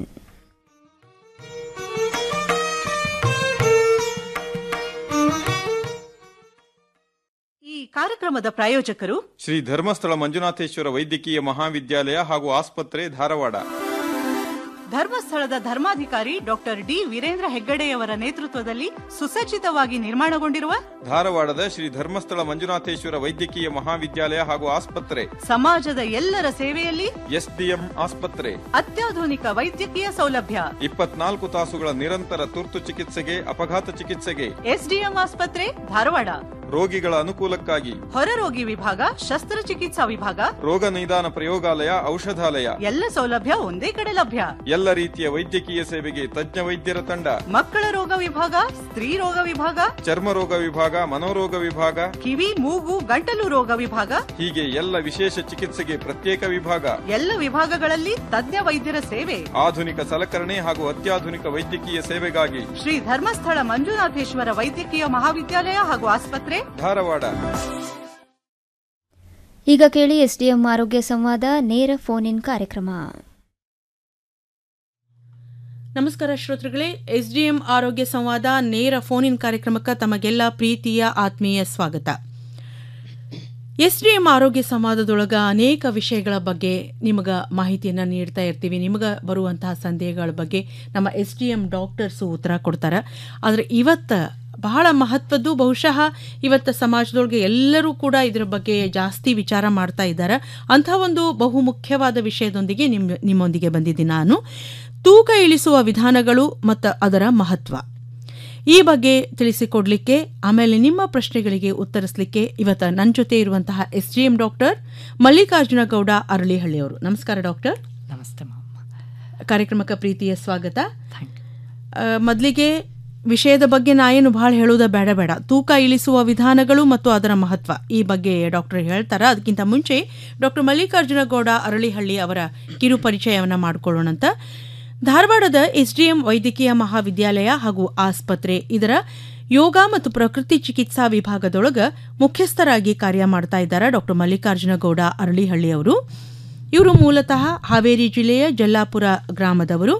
ಈ ಕಾರ್ಯಕ್ರಮದ ಪ್ರಾಯೋಜಕರು ಶ್ರೀ ಧರ್ಮಸ್ಥಳ ಮಂಜುನಾಥೇಶ್ವರ ವೈದ್ಯಕೀಯ ಮಹಾವಿದ್ಯಾಲಯ ಹಾಗೂ ಆಸ್ಪತ್ರೆ ಧಾರವಾಡ ಧರ್ಮಸ್ಥಳದ ಧರ್ಮಾಧಿಕಾರಿ ಡಾಕ್ಟರ್ ಡಿ ವೀರೇಂದ್ರ ಹೆಗ್ಗಡೆಯವರ ನೇತೃತ್ವದಲ್ಲಿ ಸುಸಜ್ಜಿತವಾಗಿ ನಿರ್ಮಾಣಗೊಂಡಿರುವ ಧಾರವಾಡದ ಶ್ರೀ ಧರ್ಮಸ್ಥಳ ಮಂಜುನಾಥೇಶ್ವರ ವೈದ್ಯಕೀಯ ಮಹಾವಿದ್ಯಾಲಯ ಹಾಗೂ ಆಸ್ಪತ್ರೆ ಸಮಾಜದ ಎಲ್ಲರ ಸೇವೆಯಲ್ಲಿ ಎಸ್ಡಿಎಂ ಆಸ್ಪತ್ರೆ ಅತ್ಯಾಧುನಿಕ ವೈದ್ಯಕೀಯ ಸೌಲಭ್ಯ ಇಪ್ಪತ್ನಾಲ್ಕು ತಾಸುಗಳ ನಿರಂತರ ತುರ್ತು ಚಿಕಿತ್ಸೆಗೆ ಅಪಘಾತ ಚಿಕಿತ್ಸೆಗೆ ಎಸ್ಡಿಎಂ ಆಸ್ಪತ್ರೆ ಧಾರವಾಡ ರೋಗಿಗಳ ಅನುಕೂಲಕ್ಕಾಗಿ ಹೊರರೋಗಿ ವಿಭಾಗ ಶಸ್ತ್ರಚಿಕಿತ್ಸಾ ವಿಭಾಗ ರೋಗ ನಿದಾನ ಪ್ರಯೋಗಾಲಯ ಔಷಧಾಲಯ ಎಲ್ಲ ಸೌಲಭ್ಯ ಒಂದೇ ಕಡೆ ಲಭ್ಯ ಎಲ್ಲ ರೀತಿಯ ವೈದ್ಯಕೀಯ ಸೇವೆಗೆ ತಜ್ಞ ವೈದ್ಯರ ತಂಡ ಮಕ್ಕಳ ರೋಗ ವಿಭಾಗ ಸ್ತ್ರೀ ರೋಗ ವಿಭಾಗ ಚರ್ಮ ರೋಗ ವಿಭಾಗ ಮನೋರೋಗ ವಿಭಾಗ ಕಿವಿ ಮೂಗು ಗಂಟಲು ರೋಗ ವಿಭಾಗ ಹೀಗೆ ಎಲ್ಲ ವಿಶೇಷ ಚಿಕಿತ್ಸೆಗೆ ಪ್ರತ್ಯೇಕ ವಿಭಾಗ ಎಲ್ಲ ವಿಭಾಗಗಳಲ್ಲಿ ತಜ್ಞ ವೈದ್ಯರ ಸೇವೆ ಆಧುನಿಕ ಸಲಕರಣೆ ಹಾಗೂ ಅತ್ಯಾಧುನಿಕ ವೈದ್ಯಕೀಯ ಸೇವೆಗಾಗಿ ಶ್ರೀ ಧರ್ಮಸ್ಥಳ ಮಂಜುನಾಥೇಶ್ವರ ವೈದ್ಯಕೀಯ ಮಹಾವಿದ್ಯಾಲಯ ಹಾಗೂ ಆಸ್ಪತ್ರೆ ಧಾರವಾಡ ಈಗ ಕೇಳಿ ಎಸ್ಡಿಎಂ ಆರೋಗ್ಯ ಸಂವಾದ ನೇರ ಫೋನ್ ಇನ್ ಕಾರ್ಯಕ್ರಮ ನಮಸ್ಕಾರ ಶ್ರೋತೃಗಳೇ ಎಸ್ ಡಿ ಎಂ ಆರೋಗ್ಯ ಸಂವಾದ ನೇರ ಫೋನ್ ಇನ್ ಕಾರ್ಯಕ್ರಮಕ್ಕೆ ತಮಗೆಲ್ಲ ಪ್ರೀತಿಯ ಆತ್ಮೀಯ ಸ್ವಾಗತ ಎಸ್ ಡಿ ಎಂ ಆರೋಗ್ಯ ಸಂವಾದದೊಳಗ ಅನೇಕ ವಿಷಯಗಳ ಬಗ್ಗೆ ನಿಮಗೆ ಮಾಹಿತಿಯನ್ನು ನೀಡ್ತಾ ಇರ್ತೀವಿ ನಿಮಗೆ ಬರುವಂತಹ ಸಂದೇಹಗಳ ಬಗ್ಗೆ ನಮ್ಮ ಎಸ್ ಡಿ ಎಂ ಡಾಕ್ಟರ್ಸು ಉತ್ತರ ಕೊಡ್ತಾರೆ ಆದರೆ ಇವತ್ತು ಬಹಳ ಮಹತ್ವದ್ದು ಬಹುಶಃ ಇವತ್ತು ಸಮಾಜದೊಳಗೆ ಎಲ್ಲರೂ ಕೂಡ ಇದರ ಬಗ್ಗೆ ಜಾಸ್ತಿ ವಿಚಾರ ಮಾಡ್ತಾ ಇದ್ದಾರೆ ಅಂಥ ಒಂದು ಬಹು ಮುಖ್ಯವಾದ ವಿಷಯದೊಂದಿಗೆ ನಿಮ್ಮ ನಿಮ್ಮೊಂದಿಗೆ ಬಂದಿದ್ದೀನಿ ನಾನು ತೂಕ ಇಳಿಸುವ ವಿಧಾನಗಳು ಮತ್ತು ಅದರ ಮಹತ್ವ ಈ ಬಗ್ಗೆ ತಿಳಿಸಿಕೊಡ್ಲಿಕ್ಕೆ ಆಮೇಲೆ ನಿಮ್ಮ ಪ್ರಶ್ನೆಗಳಿಗೆ ಉತ್ತರಿಸಲಿಕ್ಕೆ ಇವತ್ತು ನನ್ನ ಜೊತೆ ಇರುವಂತಹ S D M doctor Mallikarjuna Gowda Aralihalli ಅವರು ನಮಸ್ಕಾರ ಡಾಕ್ಟರ್ ನಮಸ್ತೆ ಕಾರ್ಯಕ್ರಮಕ್ಕೆ ಪ್ರೀತಿಯ ಸ್ವಾಗತ ಮೊದಲಿಗೆ ವಿಷಯದ ಬಗ್ಗೆ ನಾ ಏನು ಭಾಳ ಹೇಳೋದ ಬೇಡ ಬೇಡ ತೂಕ ಇಳಿಸುವ ವಿಧಾನಗಳು ಮತ್ತು ಅದರ ಮಹತ್ವ ಈ ಬಗ್ಗೆ ಡಾಕ್ಟರ್ ಹೇಳ್ತಾರೆ ಅದಕ್ಕಿಂತ ಮುಂಚೆ ಡಾಕ್ಟರ್ ಮಲ್ಲಿಕಾರ್ಜುನ ಗೌಡ ಅರಳಿಹಳ್ಳಿ ಅವರ ಕಿರು ಪರಿಚಯವನ್ನು ಮಾಡಿಕೊಳ್ಳೋಣಂತ ಧಾರವಾಡದ ಎಸ್ಡಿಎಂ ವೈದ್ಯಕೀಯ ಮಹಾವಿದ್ಯಾಲಯ ಹಾಗೂ ಆಸ್ಪತ್ರೆ ಇದರ ಯೋಗ ಮತ್ತು ಪ್ರಕೃತಿ ಚಿಕಿತ್ಸಾ ವಿಭಾಗದೊಳಗ ಮುಖ್ಯಸ್ಥರಾಗಿ ಕಾರ್ಯ ಮಾಡ್ತಾ ಇದ್ದಾರೆ ಡಾಕ್ಟರ್ ಮಲ್ಲಿಕಾರ್ಜುನ ಗೌಡ ಅರಳಿಹಳ್ಳಿ ಅವರು ಇವರು ಮೂಲತಃ ಹಾವೇರಿ ಜಿಲ್ಲೆಯ ಜಲ್ಲಾಪುರ ಗ್ರಾಮದವರು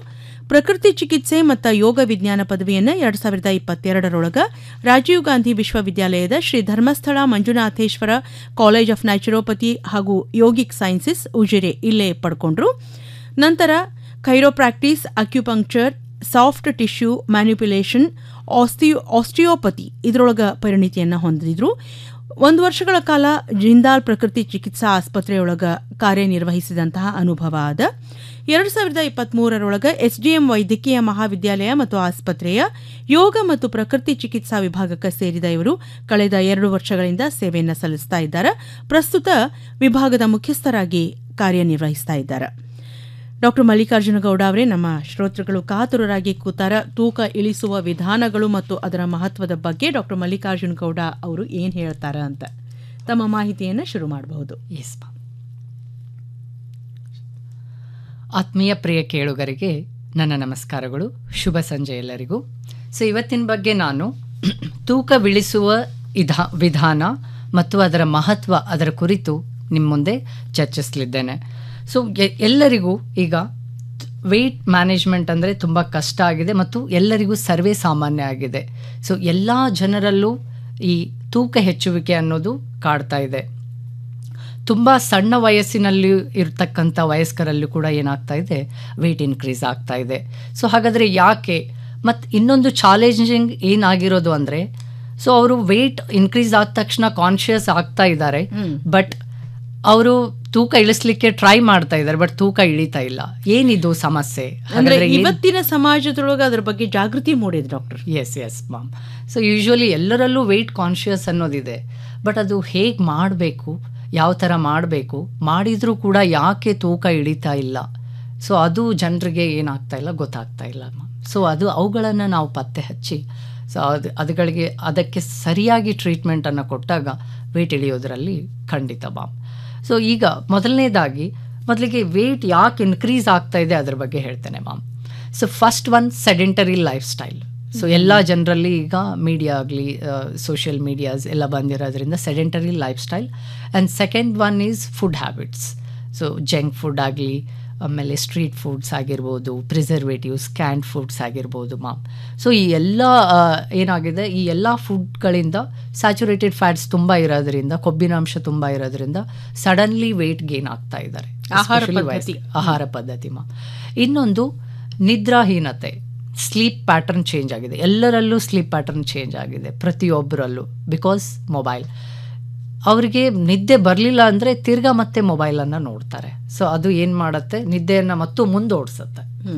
ಪ್ರಕೃತಿ ಚಿಕಿತ್ಸೆ ಮತ್ತು ಯೋಗ ವಿಜ್ಞಾನ ಪದವಿಯನ್ನು ಎರಡ್ ಸಾವಿರದ ಇಪ್ಪತ್ತೆರಡರೊಳಗ ರಾಜೀವ್ ಗಾಂಧಿ ವಿಶ್ವವಿದ್ಯಾಲಯದ Shri Dharmasthala Manjunatheshwara college of naturopathy ಹಾಗೂ ಯೋಗಿಕ್ ಸೈನ್ಸಸ್ ಉಜಿರೆ ಇಲ್ಲೇ ಪಡ್ಕೊಂಡ್ರು ನಂತರ chiropractice acupuncture soft tissue manipulation osteo osteopathy ಇದರೊಳಗ ಪರಿಣಿತಿಯನ್ನು ಹೊಂದಿದ್ರು ಒಂದು ವರ್ಷಗಳ ಕಾಲ ಜಿಂದಾಲ್ ಪ್ರಕೃತಿ ಚಿಕಿತ್ಸಾ ಆಸ್ಪತ್ರೆಯೊಳಗ ಕಾರ್ಯನಿರ್ವಹಿಸಿದಂತಹ ಅನುಭವ ಆದ ಎರಡು ಸಾವಿರದ ಇಪ್ಪತ್ಮೂರರೊಳಗ ಎಸ್ಡಿಎಂ ವೈದ್ಯಕೀಯ ಮಹಾವಿದ್ಯಾಲಯ ಮತ್ತು ಆಸ್ಪತ್ರೆಯ ಯೋಗ ಮತ್ತು ಪ್ರಕೃತಿ ಚಿಕಿತ್ಸಾ ವಿಭಾಗಕ್ಕೆ ಸೇರಿದ ಇವರು ಕಳೆದ ಎರಡು ವರ್ಷಗಳಿಂದ ಸೇವೆಯನ್ನು ಸಲ್ಲಿಸ್ತಾ ಇದ್ದಾರೆ ಪ್ರಸ್ತುತ ವಿಭಾಗದ ಮುಖ್ಯಸ್ಥರಾಗಿ ಕಾರ್ಯನಿರ್ವಹಿಸ್ತಾ ಇದ್ದಾರೆ ಡಾಕ್ಟರ್ ಮಲ್ಲಿಕಾರ್ಜುನ ಗೌಡ ಅವರೇ ನಮ್ಮ ಶ್ರೋತೃಗಳು ಕಾತುರರಾಗಿ ಕೂತಾರ ತೂಕ ಇಳಿಸುವ ವಿಧಾನಗಳು ಮತ್ತು ಅದರ ಮಹತ್ವದ ಬಗ್ಗೆ ಡಾಕ್ಟರ್ ಮಲ್ಲಿಕಾರ್ಜುನ ಗೌಡ ಅವರು ಏನು ಹೇಳ್ತಾರ ಅಂತ ತಮ್ಮ ಮಾಹಿತಿಯನ್ನು ಶುರು ಮಾಡಬಹುದು ಎಸ್ ಆತ್ಮೀಯ ಪ್ರಿಯ ಕೇಳುಗರಿಗೆ ನನ್ನ ನಮಸ್ಕಾರಗಳು ಶುಭ ಸಂಜೆ ಎಲ್ಲರಿಗೂ ಸೊ ಇವತ್ತಿನ ಬಗ್ಗೆ ನಾನು ತೂಕವಿಳಿಸುವ ಇಧಾ ವಿಧಾನ ಮತ್ತು ಅದರ ಮಹತ್ವ ಅದರ ಕುರಿತು ನಿಮ್ಮ ಮುಂದೆ ಚರ್ಚಿಸಲಿದ್ದೇನೆ ಸೊ ಎಲ್ಲರಿಗೂ ಈಗ ವೆಯ್ಟ್ ಮ್ಯಾನೇಜ್ಮೆಂಟ್ ಅಂದರೆ ತುಂಬ ಕಷ್ಟ ಆಗಿದೆ ಮತ್ತು ಎಲ್ಲರಿಗೂ ಸರ್ವೇ ಸಾಮಾನ್ಯ ಆಗಿದೆ ಸೊ ಎಲ್ಲ ಜನರಲ್ಲೂ ಈ ತೂಕ ಹೆಚ್ಚುವಿಕೆ ಅನ್ನೋದು ಕಾಡ್ತಾ ಇದೆ ತುಂಬ ಸಣ್ಣ ವಯಸ್ಸಿನಲ್ಲಿ ಇರ್ತಕ್ಕಂಥ ವಯಸ್ಕರಲ್ಲೂ ಕೂಡ ಏನಾಗ್ತಾ ಇದೆ ವೆಯ್ಟ್ ಇನ್ಕ್ರೀಸ್ ಆಗ್ತಾ ಇದೆ ಸೊ ಹಾಗಾದರೆ ಯಾಕೆ ಮತ್ತು ಇನ್ನೊಂದು ಚಾಲೆಂಜಿಂಗ್ ಏನಾಗಿರೋದು ಅಂದರೆ ಸೊ ಅವರು ವೆಯ್ಟ್ ಇನ್ಕ್ರೀಸ್ ಆದ ತಕ್ಷಣ ಕಾನ್ಷಿಯಸ್ ಆಗ್ತಾ ಇದ್ದಾರೆ ಬಟ್ ಅವರು ತೂಕ ಇಳಿಸ್ಲಿಕ್ಕೆ ಟ್ರೈ ಮಾಡ್ತಾ ಇದ್ದಾರೆ ಬಟ್ ತೂಕ ಇಳಿತಾ ಇಲ್ಲ ಏನಿದು ಸಮಸ್ಯೆ ಅಂದ್ರೆ ಇವತ್ತಿನ ಸಮಾಜದೊಳಗೆ ಅದ್ರ ಬಗ್ಗೆ ಜಾಗೃತಿ ಮೂಡಿದೆ doctor yes yes ma'am so usually ಎಲ್ಲರಲ್ಲೂ ವೆಯ್ಟ್ ಕಾನ್ಷಿಯಸ್ ಅನ್ನೋದಿದೆ ಬಟ್ ಅದು ಹೇಗೆ ಮಾಡಬೇಕು ಯಾವ ಥರ ಮಾಡಬೇಕು ಮಾಡಿದರೂ ಕೂಡ ಯಾಕೆ ತೂಕ ಇಳಿತಾ ಇಲ್ಲ ಸೊ ಅದು ಜನರಿಗೆ ಏನಾಗ್ತಾ ಇಲ್ಲ ಗೊತ್ತಾಗ್ತಾ ಇಲ್ಲ ಸೊ ಅದು ಅವುಗಳನ್ನು ನಾವು ಪತ್ತೆ ಹಚ್ಚಿ ಸೊ ಅದು ಅದುಗಳಿಗೆ ಅದಕ್ಕೆ ಸರಿಯಾಗಿ ಟ್ರೀಟ್ಮೆಂಟನ್ನು ಕೊಟ್ಟಾಗ ವೆಯ್ಟ್ ಇಳಿಯೋದ್ರಲ್ಲಿ ಖಂಡಿತ ಮಾಮ್ ಸೊ ಈಗ ಮೊದಲನೇದಾಗಿ ಮೊದಲಿಗೆ ವೆಯ್ಟ್ ಯಾಕೆ ಇನ್ಕ್ರೀಸ್ ಆಗ್ತಾ ಇದೆ ಅದ್ರ ಬಗ್ಗೆ ಹೇಳ್ತೇನೆ ma'am so first one sedentary lifestyle so ಎಲ್ಲ ಜನರಲ್ಲಿ ಈಗ ಮೀಡಿಯಾ ಆಗಲಿ ಸೋಷಿಯಲ್ ಮೀಡಿಯಾಸ್ ಎಲ್ಲ ಬಂದಿರೋದ್ರಿಂದ sedentary lifestyle and second one is food habits so junk food ಆಗಲಿ ಆಮೇಲೆ ಸ್ಟ್ರೀಟ್ ಫುಡ್ಸ್ ಆಗಿರ್ಬೋದು ಪ್ರಿಸರ್ವೇಟಿವ್ಸ್ ಕ್ಯಾಂಡ್ ಫುಡ್ಸ್ ಆಗಿರ್ಬೋದು ಮಾಮ್ ಸೊ ಈ ಎಲ್ಲ ಏನಾಗಿದೆ ಈ ಎಲ್ಲ ಫುಡ್ಗಳಿಂದ ಸ್ಯಾಚುರೇಟೆಡ್ ಫ್ಯಾಟ್ಸ್ ತುಂಬ ಇರೋದ್ರಿಂದ ಕೊಬ್ಬಿನಾಂಶ ತುಂಬ ಇರೋದ್ರಿಂದ ಸಡನ್ಲಿ ವೆಯ್ಟ್ ಗೇನ್ ಆಗ್ತಾ ಇದ್ದಾರೆ ಆಹಾರ ಪದ್ಧತಿ. ಆಹಾರ ಪದ್ಧತಿ ಮಾಮ್ ಇನ್ನೊಂದು ನಿದ್ರಾಹೀನತೆ ಸ್ಲೀಪ್ ಪ್ಯಾಟರ್ನ್ ಚೇಂಜ್ ಆಗಿದೆ ಎಲ್ಲರಲ್ಲೂ ಸ್ಲೀಪ್ ಪ್ಯಾಟರ್ನ್ ಚೇಂಜ್ ಆಗಿದೆ ಪ್ರತಿಯೊಬ್ಬರಲ್ಲೂ ಬಿಕಾಸ್ ಮೊಬೈಲ್ ಅವರಿಗೆ ನಿದ್ದೆ ಬರಲಿಲ್ಲ ಅಂದರೆ ತಿರ್ಗಾ ಮತ್ತೆ ಮೊಬೈಲನ್ನು ನೋಡ್ತಾರೆ ಸೊ ಅದು ಏನು ಮಾಡುತ್ತೆ ನಿದ್ದೆಯನ್ನು ಮತ್ತು ಮುಂದೋಡಿಸುತ್ತೆ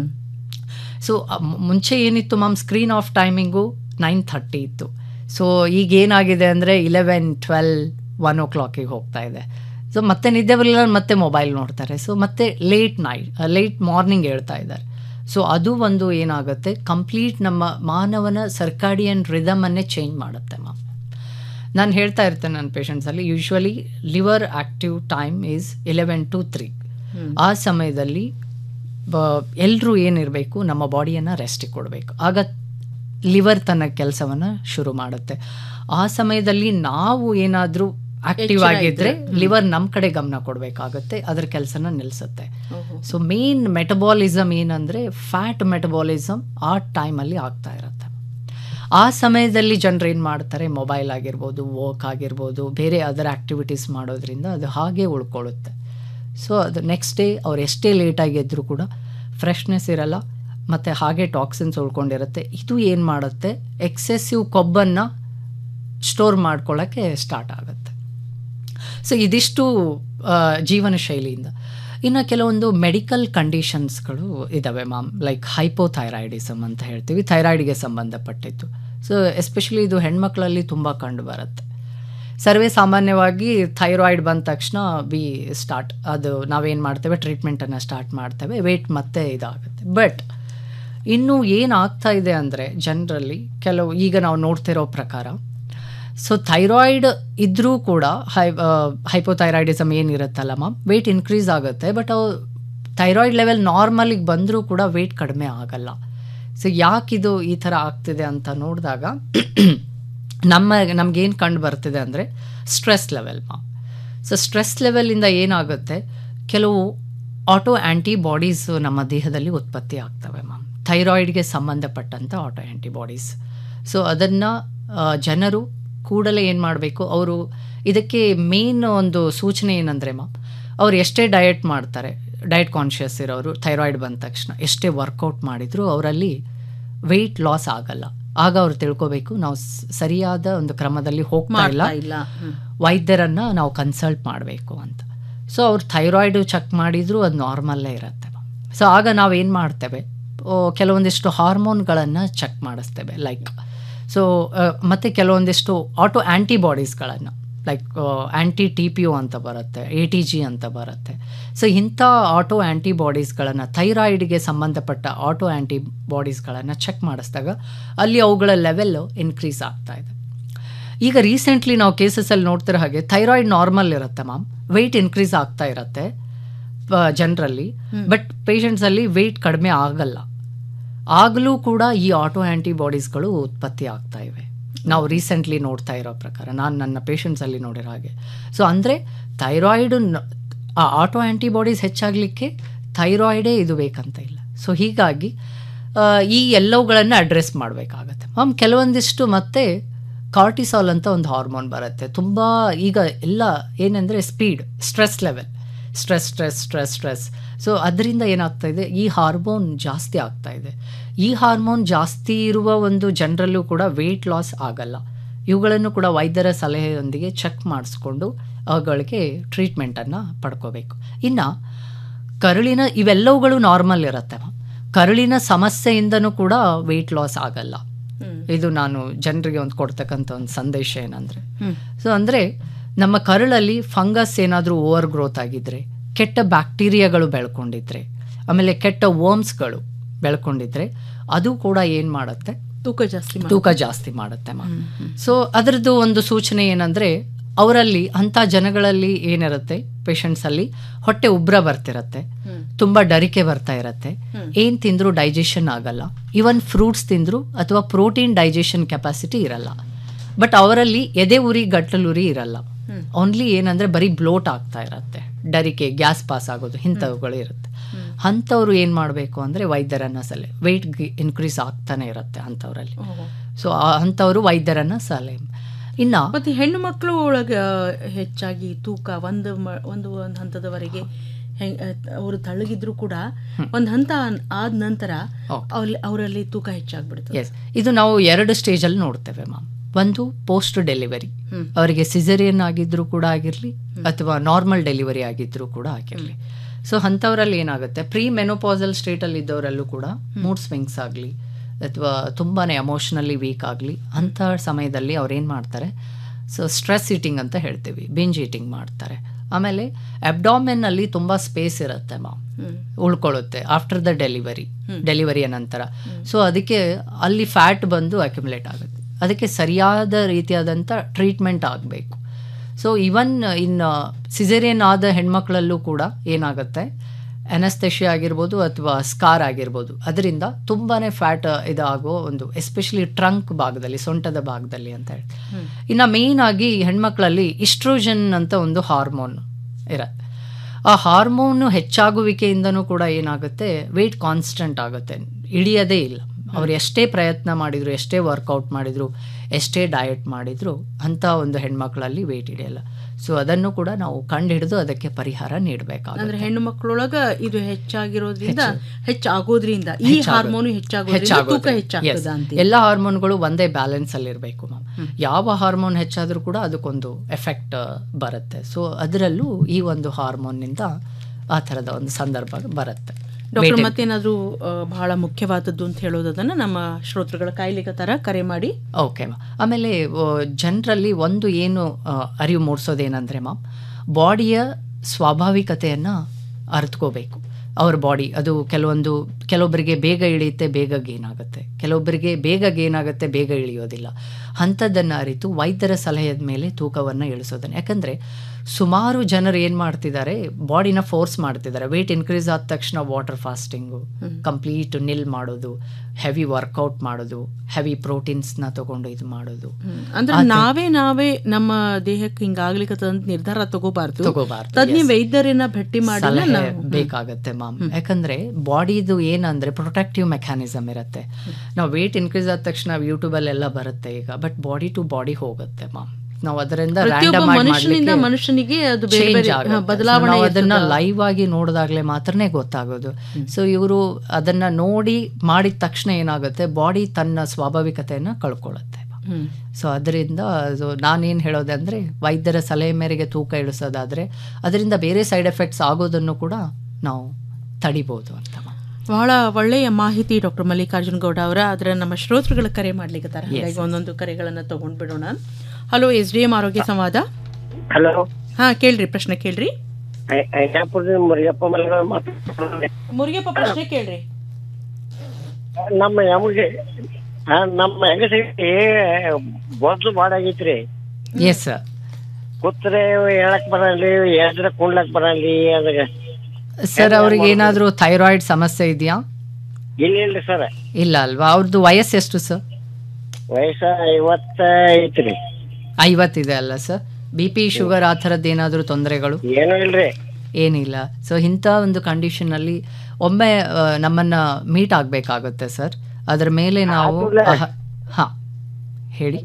ಸೊ ಮುಂಚೆ ಏನಿತ್ತು ma'am screen off timing nine thirty ಇತ್ತು ಸೊ ಈಗ ಏನಾಗಿದೆ ಅಂದರೆ ಇಲೆವೆನ್ ಟ್ವೆಲ್ ಒನ್ ಓ ಕ್ಲಾಕಿಗೆ ಹೋಗ್ತಾ ಇದೆ ಸೊ ಮತ್ತೆ ನಿದ್ದೆ ಬರಲಿಲ್ಲ ಮತ್ತೆ ಮೊಬೈಲ್ ನೋಡ್ತಾರೆ ಸೊ ಮತ್ತೆ ಲೇಟ್ ನೈಟ್ ಲೇಟ್ ಮಾರ್ನಿಂಗ್ ಹೇಳ್ತಾ ಇದ್ದಾರೆ ಸೊ ಅದು ಒಂದು ಏನಾಗುತ್ತೆ ಕಂಪ್ಲೀಟ್ ನಮ್ಮ ಮಾನವನ ಸರ್ಕಾಡಿಯನ್ ರಿದಮನ್ನೇ ಚೇಂಜ್ ಮಾಡುತ್ತೆ ಮ್ಯಾಮ್ ನಾನು ಹೇಳ್ತಾ ಇರ್ತೇನೆ ನನ್ನ ಪೇಷಂಟ್ಸಲ್ಲಿ usually liver active time is eleven to three ಆ ಸಮಯದಲ್ಲಿ ಎಲ್ಲರೂ ಏನಿರಬೇಕು ನಮ್ಮ ಬಾಡಿಯನ್ನು ರೆಸ್ಟಿಗೆ ಕೊಡಬೇಕು ಆಗ ಲಿವರ್ ತನ್ನ ಕೆಲಸವನ್ನು ಶುರು ಮಾಡುತ್ತೆ ಆ ಸಮಯದಲ್ಲಿ ನಾವು ಏನಾದರೂ ಆಕ್ಟಿವ್ ಎಚ್ಚರ ಆಗಿದ್ರೆ ಇದ್ರೆ. ಲಿವರ್ ನಮ್ಮ ಕಡೆ ಗಮನ ಕೊಡಬೇಕಾಗುತ್ತೆ ಅದ್ರ ಕೆಲಸನ ನಿಲ್ಲಿಸುತ್ತೆ ಸೊ ಮೇನ್ ಮೆಟಬಾಲಿಸಮ್ ಏನಂದರೆ ಫ್ಯಾಟ್ ಮೆಟಬಾಲಿಸಮ್ ಆ ಟೈಮಲ್ಲಿ ಆಗ್ತಾ ಇರುತ್ತೆ ಆ ಸಮಯದಲ್ಲಿ ಜನರು ಏನು ಮಾಡ್ತಾರೆ ಮೊಬೈಲ್ ಆಗಿರ್ಬೋದು ವಾಕ್ ಆಗಿರ್ಬೋದು ಬೇರೆ ಅದರ್ ಆ್ಯಕ್ಟಿವಿಟೀಸ್ ಮಾಡೋದ್ರಿಂದ ಅದು ಹಾಗೆ ಉಳ್ಕೊಳ್ಳುತ್ತೆ ಸೊ ಅದು ನೆಕ್ಸ್ಟ್ ಡೇ ಅವ್ರು ಎಷ್ಟೇ ಲೇಟಾಗಿ ಎದ್ದರೂ ಕೂಡ ಫ್ರೆಶ್ನೆಸ್ ಇರಲ್ಲ ಮತ್ತು ಹಾಗೆ ಟಾಕ್ಸಿನ್ಸ್ ಉಳ್ಕೊಂಡಿರುತ್ತೆ ಇದು ಏನು ಮಾಡುತ್ತೆ ಎಕ್ಸೆಸಿವ್ ಕೊಬ್ಬನ್ನು ಸ್ಟೋರ್ ಮಾಡ್ಕೊಳ್ಳೋಕ್ಕೆ ಸ್ಟಾರ್ಟ್ ಆಗುತ್ತೆ ಸೊ ಇದಿಷ್ಟು ಆ, ಜೀವನ ಶೈಲಿಯಿಂದ ಇನ್ನು ಕೆಲವೊಂದು ಮೆಡಿಕಲ್ ಕಂಡೀಷನ್ಸ್ಗಳು ಇದ್ದಾವೆ ಮ್ಯಾಮ್ ಲೈಕ್ ಹೈಪೋಥೈರಾಯ್ಡಿಸಮ್ ಅಂತ ಹೇಳ್ತೀವಿ ಥೈರಾಯ್ಡ್ಗೆ ಸಂಬಂಧಪಟ್ಟಿದ್ದು ಸೊ ಎಸ್ಪೆಷಲಿ ಇದು ಹೆಣ್ಮಕ್ಳಲ್ಲಿ ತುಂಬ ಕಂಡು ಬರುತ್ತೆ ಸರ್ವೇ ಸಾಮಾನ್ಯವಾಗಿ ಥೈರಾಯ್ಡ್ ಬಂದ ತಕ್ಷಣ ವಿ ಸ್ಟಾರ್ಟ್ ಅದು ನಾವೇನು ಮಾಡ್ತೇವೆ ಟ್ರೀಟ್ಮೆಂಟನ್ನು ಸ್ಟಾರ್ಟ್ ಮಾಡ್ತೇವೆ ವೆಯ್ಟ್ ಮತ್ತೆ ಇದಾಗುತ್ತೆ ಬಟ್ ಇನ್ನು ಏನಾಗ್ತಾ ಇದೆ ಅಂದರೆ ಜನರಲ್ಲಿ ಕೆಲವು ಈಗ ನಾವು ನೋಡ್ತಿರೋ ಪ್ರಕಾರ ಸೊ ಥೈರಾಯ್ಡ್ ಇದ್ದರೂ ಕೂಡ ಹೈ ಹೈಪೋಥೈರಾಯ್ಡಿಸಮ್ ಏನಿರುತ್ತಲ್ಲ ಮ್ಯಾಮ್ ವೆಯ್ಟ್ ಇನ್ಕ್ರೀಸ್ ಆಗುತ್ತೆ ಬಟ್ ಅವು ಥೈರಾಯ್ಡ್ ಲೆವೆಲ್ ನಾರ್ಮಲಿಗೆ ಬಂದರೂ ಕೂಡ ವೆಯ್ಟ್ ಕಡಿಮೆ ಆಗಲ್ಲ ಸೊ ಯಾಕಿದು ಈ ಥರ ಆಗ್ತಿದೆ ಅಂತ ನೋಡಿದಾಗ ನಮ್ಮ ನಮಗೇನು ಕಂಡು ಬರ್ತಿದೆ ಅಂದರೆ stress level ma'am so stress ಲೆವೆಲಿಂದ ಏನಾಗುತ್ತೆ ಕೆಲವು ಆಟೋ ಆ್ಯಂಟಿಬಾಡೀಸ್ ನಮ್ಮ ದೇಹದಲ್ಲಿ ಉತ್ಪತ್ತಿ ಆಗ್ತವೆ ಮ್ಯಾಮ್ ಥೈರಾಯ್ಡ್ಗೆ ಸಂಬಂಧಪಟ್ಟಂಥ ಆಟೋ ಆ್ಯಂಟಿಬಾಡೀಸ್ ಸೊ ಅದನ್ನು ಜನರು ಕೂಡಲೇ ಏನು ಮಾಡಬೇಕು ಅವರು ಇದಕ್ಕೆ ಮೇನ್ ಒಂದು ಸೂಚನೆ ಏನಂದರೆ ಮಾ ಅವ್ರು ಎಷ್ಟೇ ಡಯಟ್ ಮಾಡ್ತಾರೆ ಡಯಟ್ ಕಾನ್ಷಿಯಸ್ ಇರೋರು ಥೈರಾಯ್ಡ್ ಬಂದ ತಕ್ಷಣ ಎಷ್ಟೇ ವರ್ಕೌಟ್ ಮಾಡಿದರೂ ಅವರಲ್ಲಿ ವೆಯ್ಟ್ ಲಾಸ್ ಆಗಲ್ಲ ಆಗ ಅವ್ರು ತಿಳ್ಕೊಬೇಕು ನಾವು ಸ್- ಸರಿಯಾದ ಒಂದು ಕ್ರಮದಲ್ಲಿ ಹೋಗ್ತಾ ಇಲ್ಲ ಮಾಡ್ತಾ ಇಲ್ಲ. ಹ್ಮ್. ವೈದ್ಯರನ್ನು ನಾವು ಕನ್ಸಲ್ಟ್ ಮಾಡಬೇಕು ಅಂತ ಸೊ ಅವ್ರು ಥೈರಾಯ್ಡು ಚೆಕ್ ಮಾಡಿದರೂ ಅದು ನಾರ್ಮಲ್ಲೇ ಇರುತ್ತೆ ಸೊ ಆಗ ನಾವೇನು ಮಾಡ್ತೇವೆ ಓ, ಕೆಲವೊಂದಿಷ್ಟು ಹಾರ್ಮೋನ್ಗಳನ್ನು ಚೆಕ್ ಮಾಡಿಸ್ತೇವೆ ಲೈಕ್ ಸೊ ಮತ್ತು ಕೆಲವೊಂದಿಷ್ಟು ಆಟೋ ಆ್ಯಂಟಿಬಾಡೀಸ್ಗಳನ್ನು like anti T P U ಅಂತ ಬರುತ್ತೆ ಎ ಟಿ ಜಿ ಅಂತ ಬರುತ್ತೆ ಸೊ ಇಂಥ ಆಟೋ ಆ್ಯಂಟಿಬಾಡೀಸ್ಗಳನ್ನು ಥೈರಾಯ್ಡ್ಗೆ ಸಂಬಂಧಪಟ್ಟ ಆಟೋ ಆ್ಯಂಟಿಬಾಡೀಸ್ಗಳನ್ನು ಚೆಕ್ ಮಾಡಿಸಿದಾಗ ಅಲ್ಲಿ ಅವುಗಳ ಲೆವೆಲ್ಲು ಇನ್ಕ್ರೀಸ್ ಆಗ್ತಾ ಇದೆ ಈಗ ರೀಸೆಂಟ್ಲಿ ನಾವು ಕೇಸಸಲ್ಲಿ ನೋಡ್ತಿರೋ ಹಾಗೆ ಥೈರಾಯ್ಡ್ ನಾರ್ಮಲ್ ಇರುತ್ತೆ ಮ್ಯಾಮ್ ವೆಯ್ಟ್ ಇನ್ಕ್ರೀಸ್ ಆಗ್ತಾ ಇರುತ್ತೆ ಜನರಲ್ಲಿ ಬಟ್ ಪೇಷಂಟ್ಸಲ್ಲಿ ವೆಯ್ಟ್ ಕಡಿಮೆ ಆಗಲ್ಲ ಆಗಲೂ ಕೂಡ ಈ ಆಟೋ ಆ್ಯಂಟಿಬಾಡೀಸ್ಗಳು ಉತ್ಪತ್ತಿ ಆಗ್ತಾ ಇವೆ ನಾವು ರೀಸೆಂಟ್ಲಿ ನೋಡ್ತಾ ಇರೋ ಪ್ರಕಾರ ನಾನು ನನ್ನ ಪೇಷಂಟ್ಸಲ್ಲಿ ನೋಡಿರೋ ಹಾಗೆ ಸೊ ಅಂದರೆ ಥೈರಾಯ್ಡ್ ಆ ಆಟೋ ಆ್ಯಂಟಿಬಾಡೀಸ್ ಹೆಚ್ಚಾಗಲಿಕ್ಕೆ ಥೈರಾಯ್ಡೇ ಇದು ಬೇಕಂತ ಇಲ್ಲ ಸೊ ಹೀಗಾಗಿ ಆ, ಈ ಎಲ್ಲವುಗಳನ್ನು ಅಡ್ರೆಸ್ ಮಾಡಬೇಕಾಗತ್ತೆ ಮ್ಯಾಮ್ ಕೆಲವೊಂದಿಷ್ಟು ಮತ್ತೆ ಕಾರ್ಟಿಸಾಲ್ ಅಂತ ಒಂದು ಹಾರ್ಮೋನ್ ಬರುತ್ತೆ ತುಂಬ ಈಗ ಎಲ್ಲ ಏನಂದರೆ speed stress level stress stress stress stress so ಅದರಿಂದ ಏನಾಗ್ತಾ ಇದೆ ಈ ಹಾರ್ಮೋನ್ ಜಾಸ್ತಿ ಆಗ್ತಾ ಇದೆ ಈ ಹಾರ್ಮೋನ್ ಜಾಸ್ತಿ ಇರುವ ಒಂದು ಜನರಲ್ಲೂ ಕೂಡ ವೆಯ್ಟ್ ಲಾಸ್ ಆಗಲ್ಲ ಇವುಗಳನ್ನು ಕೂಡ ವೈದ್ಯರ ಸಲಹೆಯೊಂದಿಗೆ ಚೆಕ್ ಮಾಡಿಸ್ಕೊಂಡು ಅವುಗಳಿಗೆ ಟ್ರೀಟ್ಮೆಂಟನ್ನು ಪಡ್ಕೋಬೇಕು ಇನ್ನು ಕರುಳಿನ ಇವೆಲ್ಲವುಗಳು ನಾರ್ಮಲ್ ಇರುತ್ತೆ ಕರುಳಿನ ಸಮಸ್ಯೆಯಿಂದನೂ ಕೂಡ ವೆಯ್ಟ್ ಲಾಸ್ ಆಗಲ್ಲ ಇದು ನಾನು ಜನರಿಗೆ ಒಂದು ಕೊಡ್ತಕ್ಕಂಥ ಒಂದು ಸಂದೇಶ ಏನಂದರೆ ಸೊ ಅಂದರೆ ನಮ್ಮ ಕರುಳಲ್ಲಿ ಫಂಗಸ್ ಏನಾದರೂ ಓವರ್ ಗ್ರೋತ್ ಆಗಿದ್ರೆ ಕೆಟ್ಟ ಬ್ಯಾಕ್ಟೀರಿಯಾಗಳು ಬೆಳ್ಕೊಂಡಿದ್ರೆ ಆಮೇಲೆ ಕೆಟ್ಟ ವರ್ಮ್ಸ್ಗಳು ಬೆಳ್ಕೊಂಡಿದ್ರೆ ಅದು ಕೂಡ ಏನು ಮಾಡುತ್ತೆ ತೂಕ ಜಾಸ್ತಿ ಮಾಡುತ್ತೆ. ತೂಕ ಜಾಸ್ತಿ ಮಾಡುತ್ತೆ ಮಾ ಸೊ ಅದರದ್ದು ಒಂದು ಸೂಚನೆ ಏನಂದರೆ ಅವರಲ್ಲಿ ಅಂಥ ಜನಗಳಲ್ಲಿ ಏನಿರುತ್ತೆ ಪೇಷಂಟ್ಸಲ್ಲಿ ಹೊಟ್ಟೆ ಉಬ್ರ ಬರ್ತಿರತ್ತೆ ತುಂಬ ಡರಿಕೆ ಬರ್ತಾ ಇರತ್ತೆ ಏನು ತಿಂದರೂ ಡೈಜೆಷನ್ ಆಗಲ್ಲ ಈವನ್ ಫ್ರೂಟ್ಸ್ ತಿಂದರೂ ಅಥವಾ ಪ್ರೋಟೀನ್ ಡೈಜೆಷನ್ ಕೆಪಾಸಿಟಿ ಇರಲ್ಲ ಬಟ್ ಅವರಲ್ಲಿ ಎದೆ ಉರಿ ಗಟ್ಟಲುರಿ ಇರಲ್ಲ ಓನ್ಲಿ ಏನಂದರೆ ಬರೀ ಬ್ಲೋಟ್ ಆಗ್ತಾ ಇರತ್ತೆ ಡರಿಕೆ ಗ್ಯಾಸ್ ಪಾಸ್ ಆಗೋದು ಇಂಥವುಗಳು ಇರುತ್ತೆ ಅಂಥವ್ರು ಏನು ಮಾಡಬೇಕು ಅಂದರೆ ವೈದ್ಯರನ್ನ ಸಲಹೆ ವೆಯ್ಟ್ ಇನ್ಕ್ರೀಸ್ ಆಗ್ತಾನೆ ಇರುತ್ತೆ ಅಂಥವ್ರಲ್ಲಿ ಸೊ ಅಂಥವರು ವೈದ್ಯರನ್ನ ಸಲಹೆ ಇನ್ನು ಮತ್ತೆ ಹೆಣ್ಣು ಮಕ್ಕಳು ಒಳಗ ಹೆಚ್ಚಾಗಿ ತೂಕ ಒಂದು ಮ- ಒಂದು ಒಂದು ಹಂತದವರೆಗೆ ಹೆಂಗ್- ಅಹ್, ಅವರು ತಳ್ಳಗಿದ್ರು ಕೂಡ ಒಂದು ಹಂತ ಅನ್- ಆದ ನಂತರ ಅವ್ರಲ್ಲಿ ಅವರಲ್ಲಿ ತೂಕ ಹೆಚ್ಚಾಗ್ಬಿಡ್ತದೆ ಎಸ್ ಇದು ನಾವು ಎರಡು ಸ್ಟೇಜಲ್ಲಿ ನೋಡ್ತೇವೆ ಮ್ಯಾಮ್ ಒಂದು ಪೋಸ್ಟ್ ಡೆಲಿವರಿ ಅವರಿಗೆ ಸಿಸರಿಯನ್ ಆಗಿದ್ರು ಕೂಡ ಆಗಿರಲಿ ಅಥವಾ ನಾರ್ಮಲ್ ಡೆಲಿವರಿ ಆಗಿದ್ರು ಕೂಡ ಆಗಿರಲಿ ಸೊ ಅಂಥವರಲ್ಲಿ ಏನಾಗುತ್ತೆ ಪ್ರೀ ಮೆನೋಪಾಸಲ್ ಸ್ಟೇಟಲ್ಲಿ ಇದ್ದವರಲ್ಲೂ ಕೂಡ ಮೂಡ್ ಸ್ವಿಂಗ್ಸ್ ಆಗಲಿ ಅಥವಾ ತುಂಬಾ ಎಮೋಷ್ನಲಿ ವೀಕ್ ಆಗಲಿ ಅಂಥ ಸಮಯದಲ್ಲಿ ಅವ್ರು ಏನು ಮಾಡ್ತಾರೆ ಸೊ ಸ್ಟ್ರೆಸ್ ಈಟಿಂಗ್ ಅಂತ ಹೇಳ್ತೀವಿ ಬಿಂಜ್ ಈಟಿಂಗ್ ಮಾಡ್ತಾರೆ ಆಮೇಲೆ ಅಬ್ಡಾಮೆನ್ನಲ್ಲಿ ತುಂಬ ಸ್ಪೇಸ್ ಇರುತ್ತೆ ಮ್ಯಾಮ್ ಉಳ್ಕೊಳ್ಳುತ್ತೆ ಆಫ್ಟರ್ ದ ಡೆಲಿವರಿ ಡೆಲಿವರಿಯ ನಂತರ ಸೊ ಅದಕ್ಕೆ ಅಲ್ಲಿ ಫ್ಯಾಟ್ ಬಂದು ಅಕ್ಯುಮುಲೇಟ್ ಆಗುತ್ತೆ ಅದಕ್ಕೆ ಸರಿಯಾದ ರೀತಿಯಾದಂಥ ಟ್ರೀಟ್ಮೆಂಟ್ ಆಗಬೇಕು ಸೊ ಇವನ್ ಇನ್ ಸಿಸೇರಿಯನ್ ಆದ ಹೆಣ್ಮಕ್ಳಲ್ಲೂ ಕೂಡ ಏನಾಗುತ್ತೆ ಅನಸ್ತೇಷಿಯಾ ಆಗಿರ್ಬೋದು ಅಥವಾ ಸ್ಕಾರ್ ಆಗಿರ್ಬೋದು ಅದರಿಂದ ತುಂಬಾ ಫ್ಯಾಟ್ ಇದಾಗೋ ಒಂದು ಎಸ್ಪೆಷಲಿ ಟ್ರಂಕ್ ಭಾಗದಲ್ಲಿ ಸೊಂಟದ ಭಾಗದಲ್ಲಿ ಅಂತ ಹೇಳಿ ಇನ್ನು ಮೇಯ್ನ್ ಆಗಿ ಹೆಣ್ಮಕ್ಳಲ್ಲಿ ಇಸ್ಟ್ರೋಜನ್ ಅಂತ ಒಂದು ಹಾರ್ಮೋನ್ ಇರತ್ತೆ ಆ ಹಾರ್ಮೋನು ಹೆಚ್ಚಾಗುವಿಕೆಯಿಂದನೂ ಕೂಡ ಏನಾಗುತ್ತೆ ವೆಯ್ಟ್ ಕಾನ್ಸ್ಟೆಂಟ್ ಆಗುತ್ತೆ ಇಳಿಯೋದೇ ಇಲ್ಲ ಅವ್ರು ಎಷ್ಟೇ ಪ್ರಯತ್ನ ಮಾಡಿದ್ರು ಎಷ್ಟೇ ವರ್ಕೌಟ್ ಮಾಡಿದ್ರು ಎಷ್ಟೇ ಡಯಟ್ ಮಾಡಿದ್ರು ಅಂಥ ಒಂದು ಹೆಣ್ಮಕ್ಳಲ್ಲಿ ವೆಯ್ಟ್ ಹಿಡಿಯಲ್ಲ ಸೊ ಅದನ್ನು ಕೂಡ ನಾವು ಕಂಡು ಹಿಡಿದು ಅದಕ್ಕೆ ಪರಿಹಾರ ನೀಡಬೇಕಾಗುತ್ತೆ ಅಂದ್ರೆ ಹೆಣ್ಣು ಮಕ್ಕಳೊಳಗ ಇದು ಹೆಚ್ಚಾಗಿರೋದ್ರಿಂದ ಹೆಚ್ಚಾಗೋದ್ರಿಂದ ಈ ಹೆಚ್ಚಾಗೋದು. ಹಾರ್ಮೋನು ಹೆಚ್ಚಾಗೋದ್ರಿಂದ ಹೆಚ್ಚಾಗೋದು. ತೂಕ ಹೆಚ್ಚಾಗ್ತದ Yes. ಅಂತ ಎಲ್ಲ ಹಾರ್ಮೋನ್ಗಳು ಒಂದೇ ಬ್ಯಾಲೆನ್ಸ್ ಅಲ್ಲಿ ಇರಬೇಕು ಮ್ಯಾಮ್ ಯಾವ ಹಾರ್ಮೋನ್ ಹೆಚ್ಚಾದ್ರೂ ಕೂಡ ಅದಕ್ಕೊಂದು ಎಫೆಕ್ಟ್ ಬರುತ್ತೆ ಸೊ ಅದರಲ್ಲೂ ಈ ಒಂದು ಹಾರ್ಮೋನ್ನಿಂದ ಆ ಥರದ ಒಂದು ಸಂದರ್ಭ ಬರುತ್ತೆ ಡಾಕ್ಟರ್ Weight ಮತ್ತೇನಾದ್ರೂ ಆ, ಬಹಳ ಮುಖ್ಯವಾದದ್ದು ಅಂತ ಹೇಳೋದನ್ನ ನಮ್ಮ ಶ್ರೋತೃಗಳ ಕಾಯ್ಲಿಕ ತರ ಕರೆ ಮಾಡಿ ಓಕೆ ಮ್ಯಾಮ್ ಆಮೇಲೆ ಜನರಲ್ಲಿ ಒಂದು ಏನು ಆ, ಅರಿವು ಮೂಡಿಸೋದೇನೆಂದರೆ ಮ್ಯಾಮ್ ಬಾಡಿಯ ಸ್ವಾಭಾವಿಕತೆಯನ್ನು ಅರ್ಥಕೋಬೇಕು ಅವ್ರ ಬಾಡಿ ಅದು ಕೆಲವೊಂದು ಕೆಲವೊಬ್ಬರಿಗೆ ಬೇಗ ಇಳಿಯುತ್ತೆ ಬೇಗ ಗೇನ್ ಆಗುತ್ತೆ ಕೆಲವೊಬ್ಬರಿಗೆ ಬೇಗ ಗೇನ್ ಆಗುತ್ತೆ ಬೇಗ ಇಳಿಯೋದಿಲ್ಲ ಅಂಥದ್ದನ್ನು ಅರಿತು ವೈದ್ಯರ ಸಲಹೆಯ ಮೇಲೆ ತೂಕವನ್ನು ಇಳಿಸೋದನ್ನು ಯಾಕಂದರೆ ಸುಮಾರು ಜನರು ಏನು ಮಾಡ್ತಿದ್ದಾರೆ ಬಾಡಿನ ಫೋರ್ಸ್ ಮಾಡ್ತಿದ್ದಾರೆ ವೆಯ್ಟ್ ಇನ್ಕ್ರೀಸ್ ಆದ ತಕ್ಷಣ ವಾಟರ್ ಫಾಸ್ಟಿಂಗು ಕಂಪ್ಲೀಟ್ ನಿಲ್ ಮಾಡೋದು ಹೆವಿ ವರ್ಕೌಟ್ ಮಾಡೋದು ಹೆವಿ ಪ್ರೋಟೀನ್ಸ್ನ ತಗೊಂಡು ಇದು ಮಾಡೋದು ಅಂದ್ರೆ ಆ ತರ- ನಾವೇ ನಾವೇ ನಮ್ಮ ದೇಹಕ್ಕೆ ಹಿಂಗಾಗ್ಲಿಕ್ಕೆ ನಿರ್ಧಾರ ತಗೋಬಾರ್ದು ತಗೋಬಾರ್ದು, ತಜ್ಞ yes. ವೈದ್ಯರನ್ನ ಭೇಟಿ ಮಾಡಿ ಸಲಹೆ ನಾವು ಬೇಕಾಗತ್ತೆ ಮ್ಯಾಮ್ ಯಾಕಂದ್ರೆ ಬಾಡಿದು ಏನಂದ್ರೆ ಪ್ರೊಟೆಕ್ಟಿವ್ ಮೆಕ್ಯಾನಿಸಮ್ ಇರುತ್ತೆ ನಾವು ವೇಟ್ ಇನ್ಕ್ರೀಸ್ ಆದ ತಕ್ಷಣ ಯೂಟ್ಯೂಬಲ್ಲಿ ಎಲ್ಲ ಬರುತ್ತೆ ಈಗ ಬಟ್ ಬಾಡಿ ಟು ಬಾಡಿ ಹೋಗುತ್ತೆ ಮ್ಯಾಮ್ ನಾವು ಅದರಿಂದ ಪ್ರತಿಯೊಬ್ಬ random ಆಗಿ ಮನುಷ್ಯನಿಂದ ಮಾಡ್ಲಿಕ್ಕೆ ಮನುಷ್ಯನಿಗೆ ಅದು ಬೇರೆ change ಬೇರೆ, ಆಗುತ್ತೆ. ಹಾ, ಬದಲಾವಣೆ ನಾವು ಅದನ್ನ ಇರ್ತದ. ಲೈವ್ ಆಗಿ ನೋಡಿದಾಗ್ಲೇ ಮಾತ್ರನೇ ಗೊತ್ತಾಗೋದು ಸೊ ಇವರು ಅದನ್ನ ನೋಡಿ ಮಾಡಿದ ತಕ್ಷಣ ಏನಾಗುತ್ತೆ ಬಾಡಿ ತನ್ನ ಸ್ವಾಭಾವಿಕತೆಯನ್ನ ಕಳ್ಕೊಳ್ಳುತ್ತೆ ಹ್ಮ್. ಸೊ ಅದರಿಂದ ಅದು ನಾನೇನು ಹೇಳೋದಂದ್ರೆ ವೈದ್ಯರ ಸಲಹೆ ಮೇರೆಗೆ ತೂಕ ಇಳಿಸೋದಾದ್ರೆ ಅದರಿಂದ ಬೇರೆ ಸೈಡ್ ಎಫೆಕ್ಟ್ಸ್ ಆಗೋದನ್ನು ಕೂಡ ನಾವು ತಡಿಬೋದು ಅಂತ ಬಹಳ ಒಳ್ಳೆಯ ಮಾಹಿತಿ ಡಾಕ್ಟರ್ ಮಲ್ಲಿಕಾರ್ಜುನ್ ಗೌಡ ಅವರ ಅದರ ನಮ್ಮ ಶ್ರೋತೃಗಳ ಕರೆ ಮಾಡ್ಲಿಕ್ಕೆ ಹಾಗಾಗಿ ಒಂದೊಂದು ಕರೆಗಳನ್ನ ತಗೊಂಡ್ ಬಿಡೋಣ ಹಲೋ ಎಸ್ ಡಿ ಎಂ ಆರೋಗ್ಯ ಸಂವಾದ ಹಲೋ ಹಾ ಕೇಳ್ರಿ ಪ್ರಶ್ನೆ ಕೇಳ್ರಿ ಐನಾಪುರದಿಂದ ಮುರಿಯಪ್ಪ ಮಲಗ ಮಾತಾಡ್ತಿರೋದು. ಮುರುಗಪ್ಪ ಪ್ರಶ್ನೆ ಕೇಳ್ರಿ ನಮ್ಮ ಯಮಗೆ ನಮ್ಮ ಹೆಂಗಸಿಗೆ ಬೊದ್ದು ಮಾಡಾಗೈತ್ರಿ ಎಸ್ ಸರ್ ಕೂತ್ರೆ ಹೇಳಕ್ ಬರಲಿ ಎದ್ರ ಕುಣ್ಲಕ್ ಬರಲಿ ಅದಾಗ ಸರ್ ಅವ್ರಿಗೆ ಏನಾದರೂ ಥೈರಾಯ್ಡ್ ಸಮಸ್ಯೆ ಇದೆಯಾ ಇಲ್ಲ ಇಲ್ರಿ ಸರ್ ಇಲ್ಲ ಅಲ್ವಾ ಅವ್ರದ್ದು ವಯಸ್ಸು ಎಷ್ಟು ಸರ್ ವಯಸ್ಸ ಐವತ್ತ ಐತ್ರಿ ಐವತ್ತಿದೆ ಅಲ್ಲ ಸರ್ ಬಿ ಪಿ ಶುಗರ್ ಆ ಥರದ್ದು ಏನಾದರೂ ತೊಂದರೆಗಳು ಏನೂ ಇಲ್ರಿ ಏನಿಲ್ಲ ಸೊ ಇಂಥ ಒಂದು ಕಂಡೀಷನಲ್ಲಿ ಒಮ್ಮೆ ಆ, ನಮ್ಮನ್ನ ಮೀಟ್ ಆಗಬೇಕಾಗುತ್ತೆ ಸರ್ ಅದರ ಮೇಲೆ ನಾವು ಆಗ್ಬೋದಾ? ಅಹ- ಹಾ ಹೇಳಿ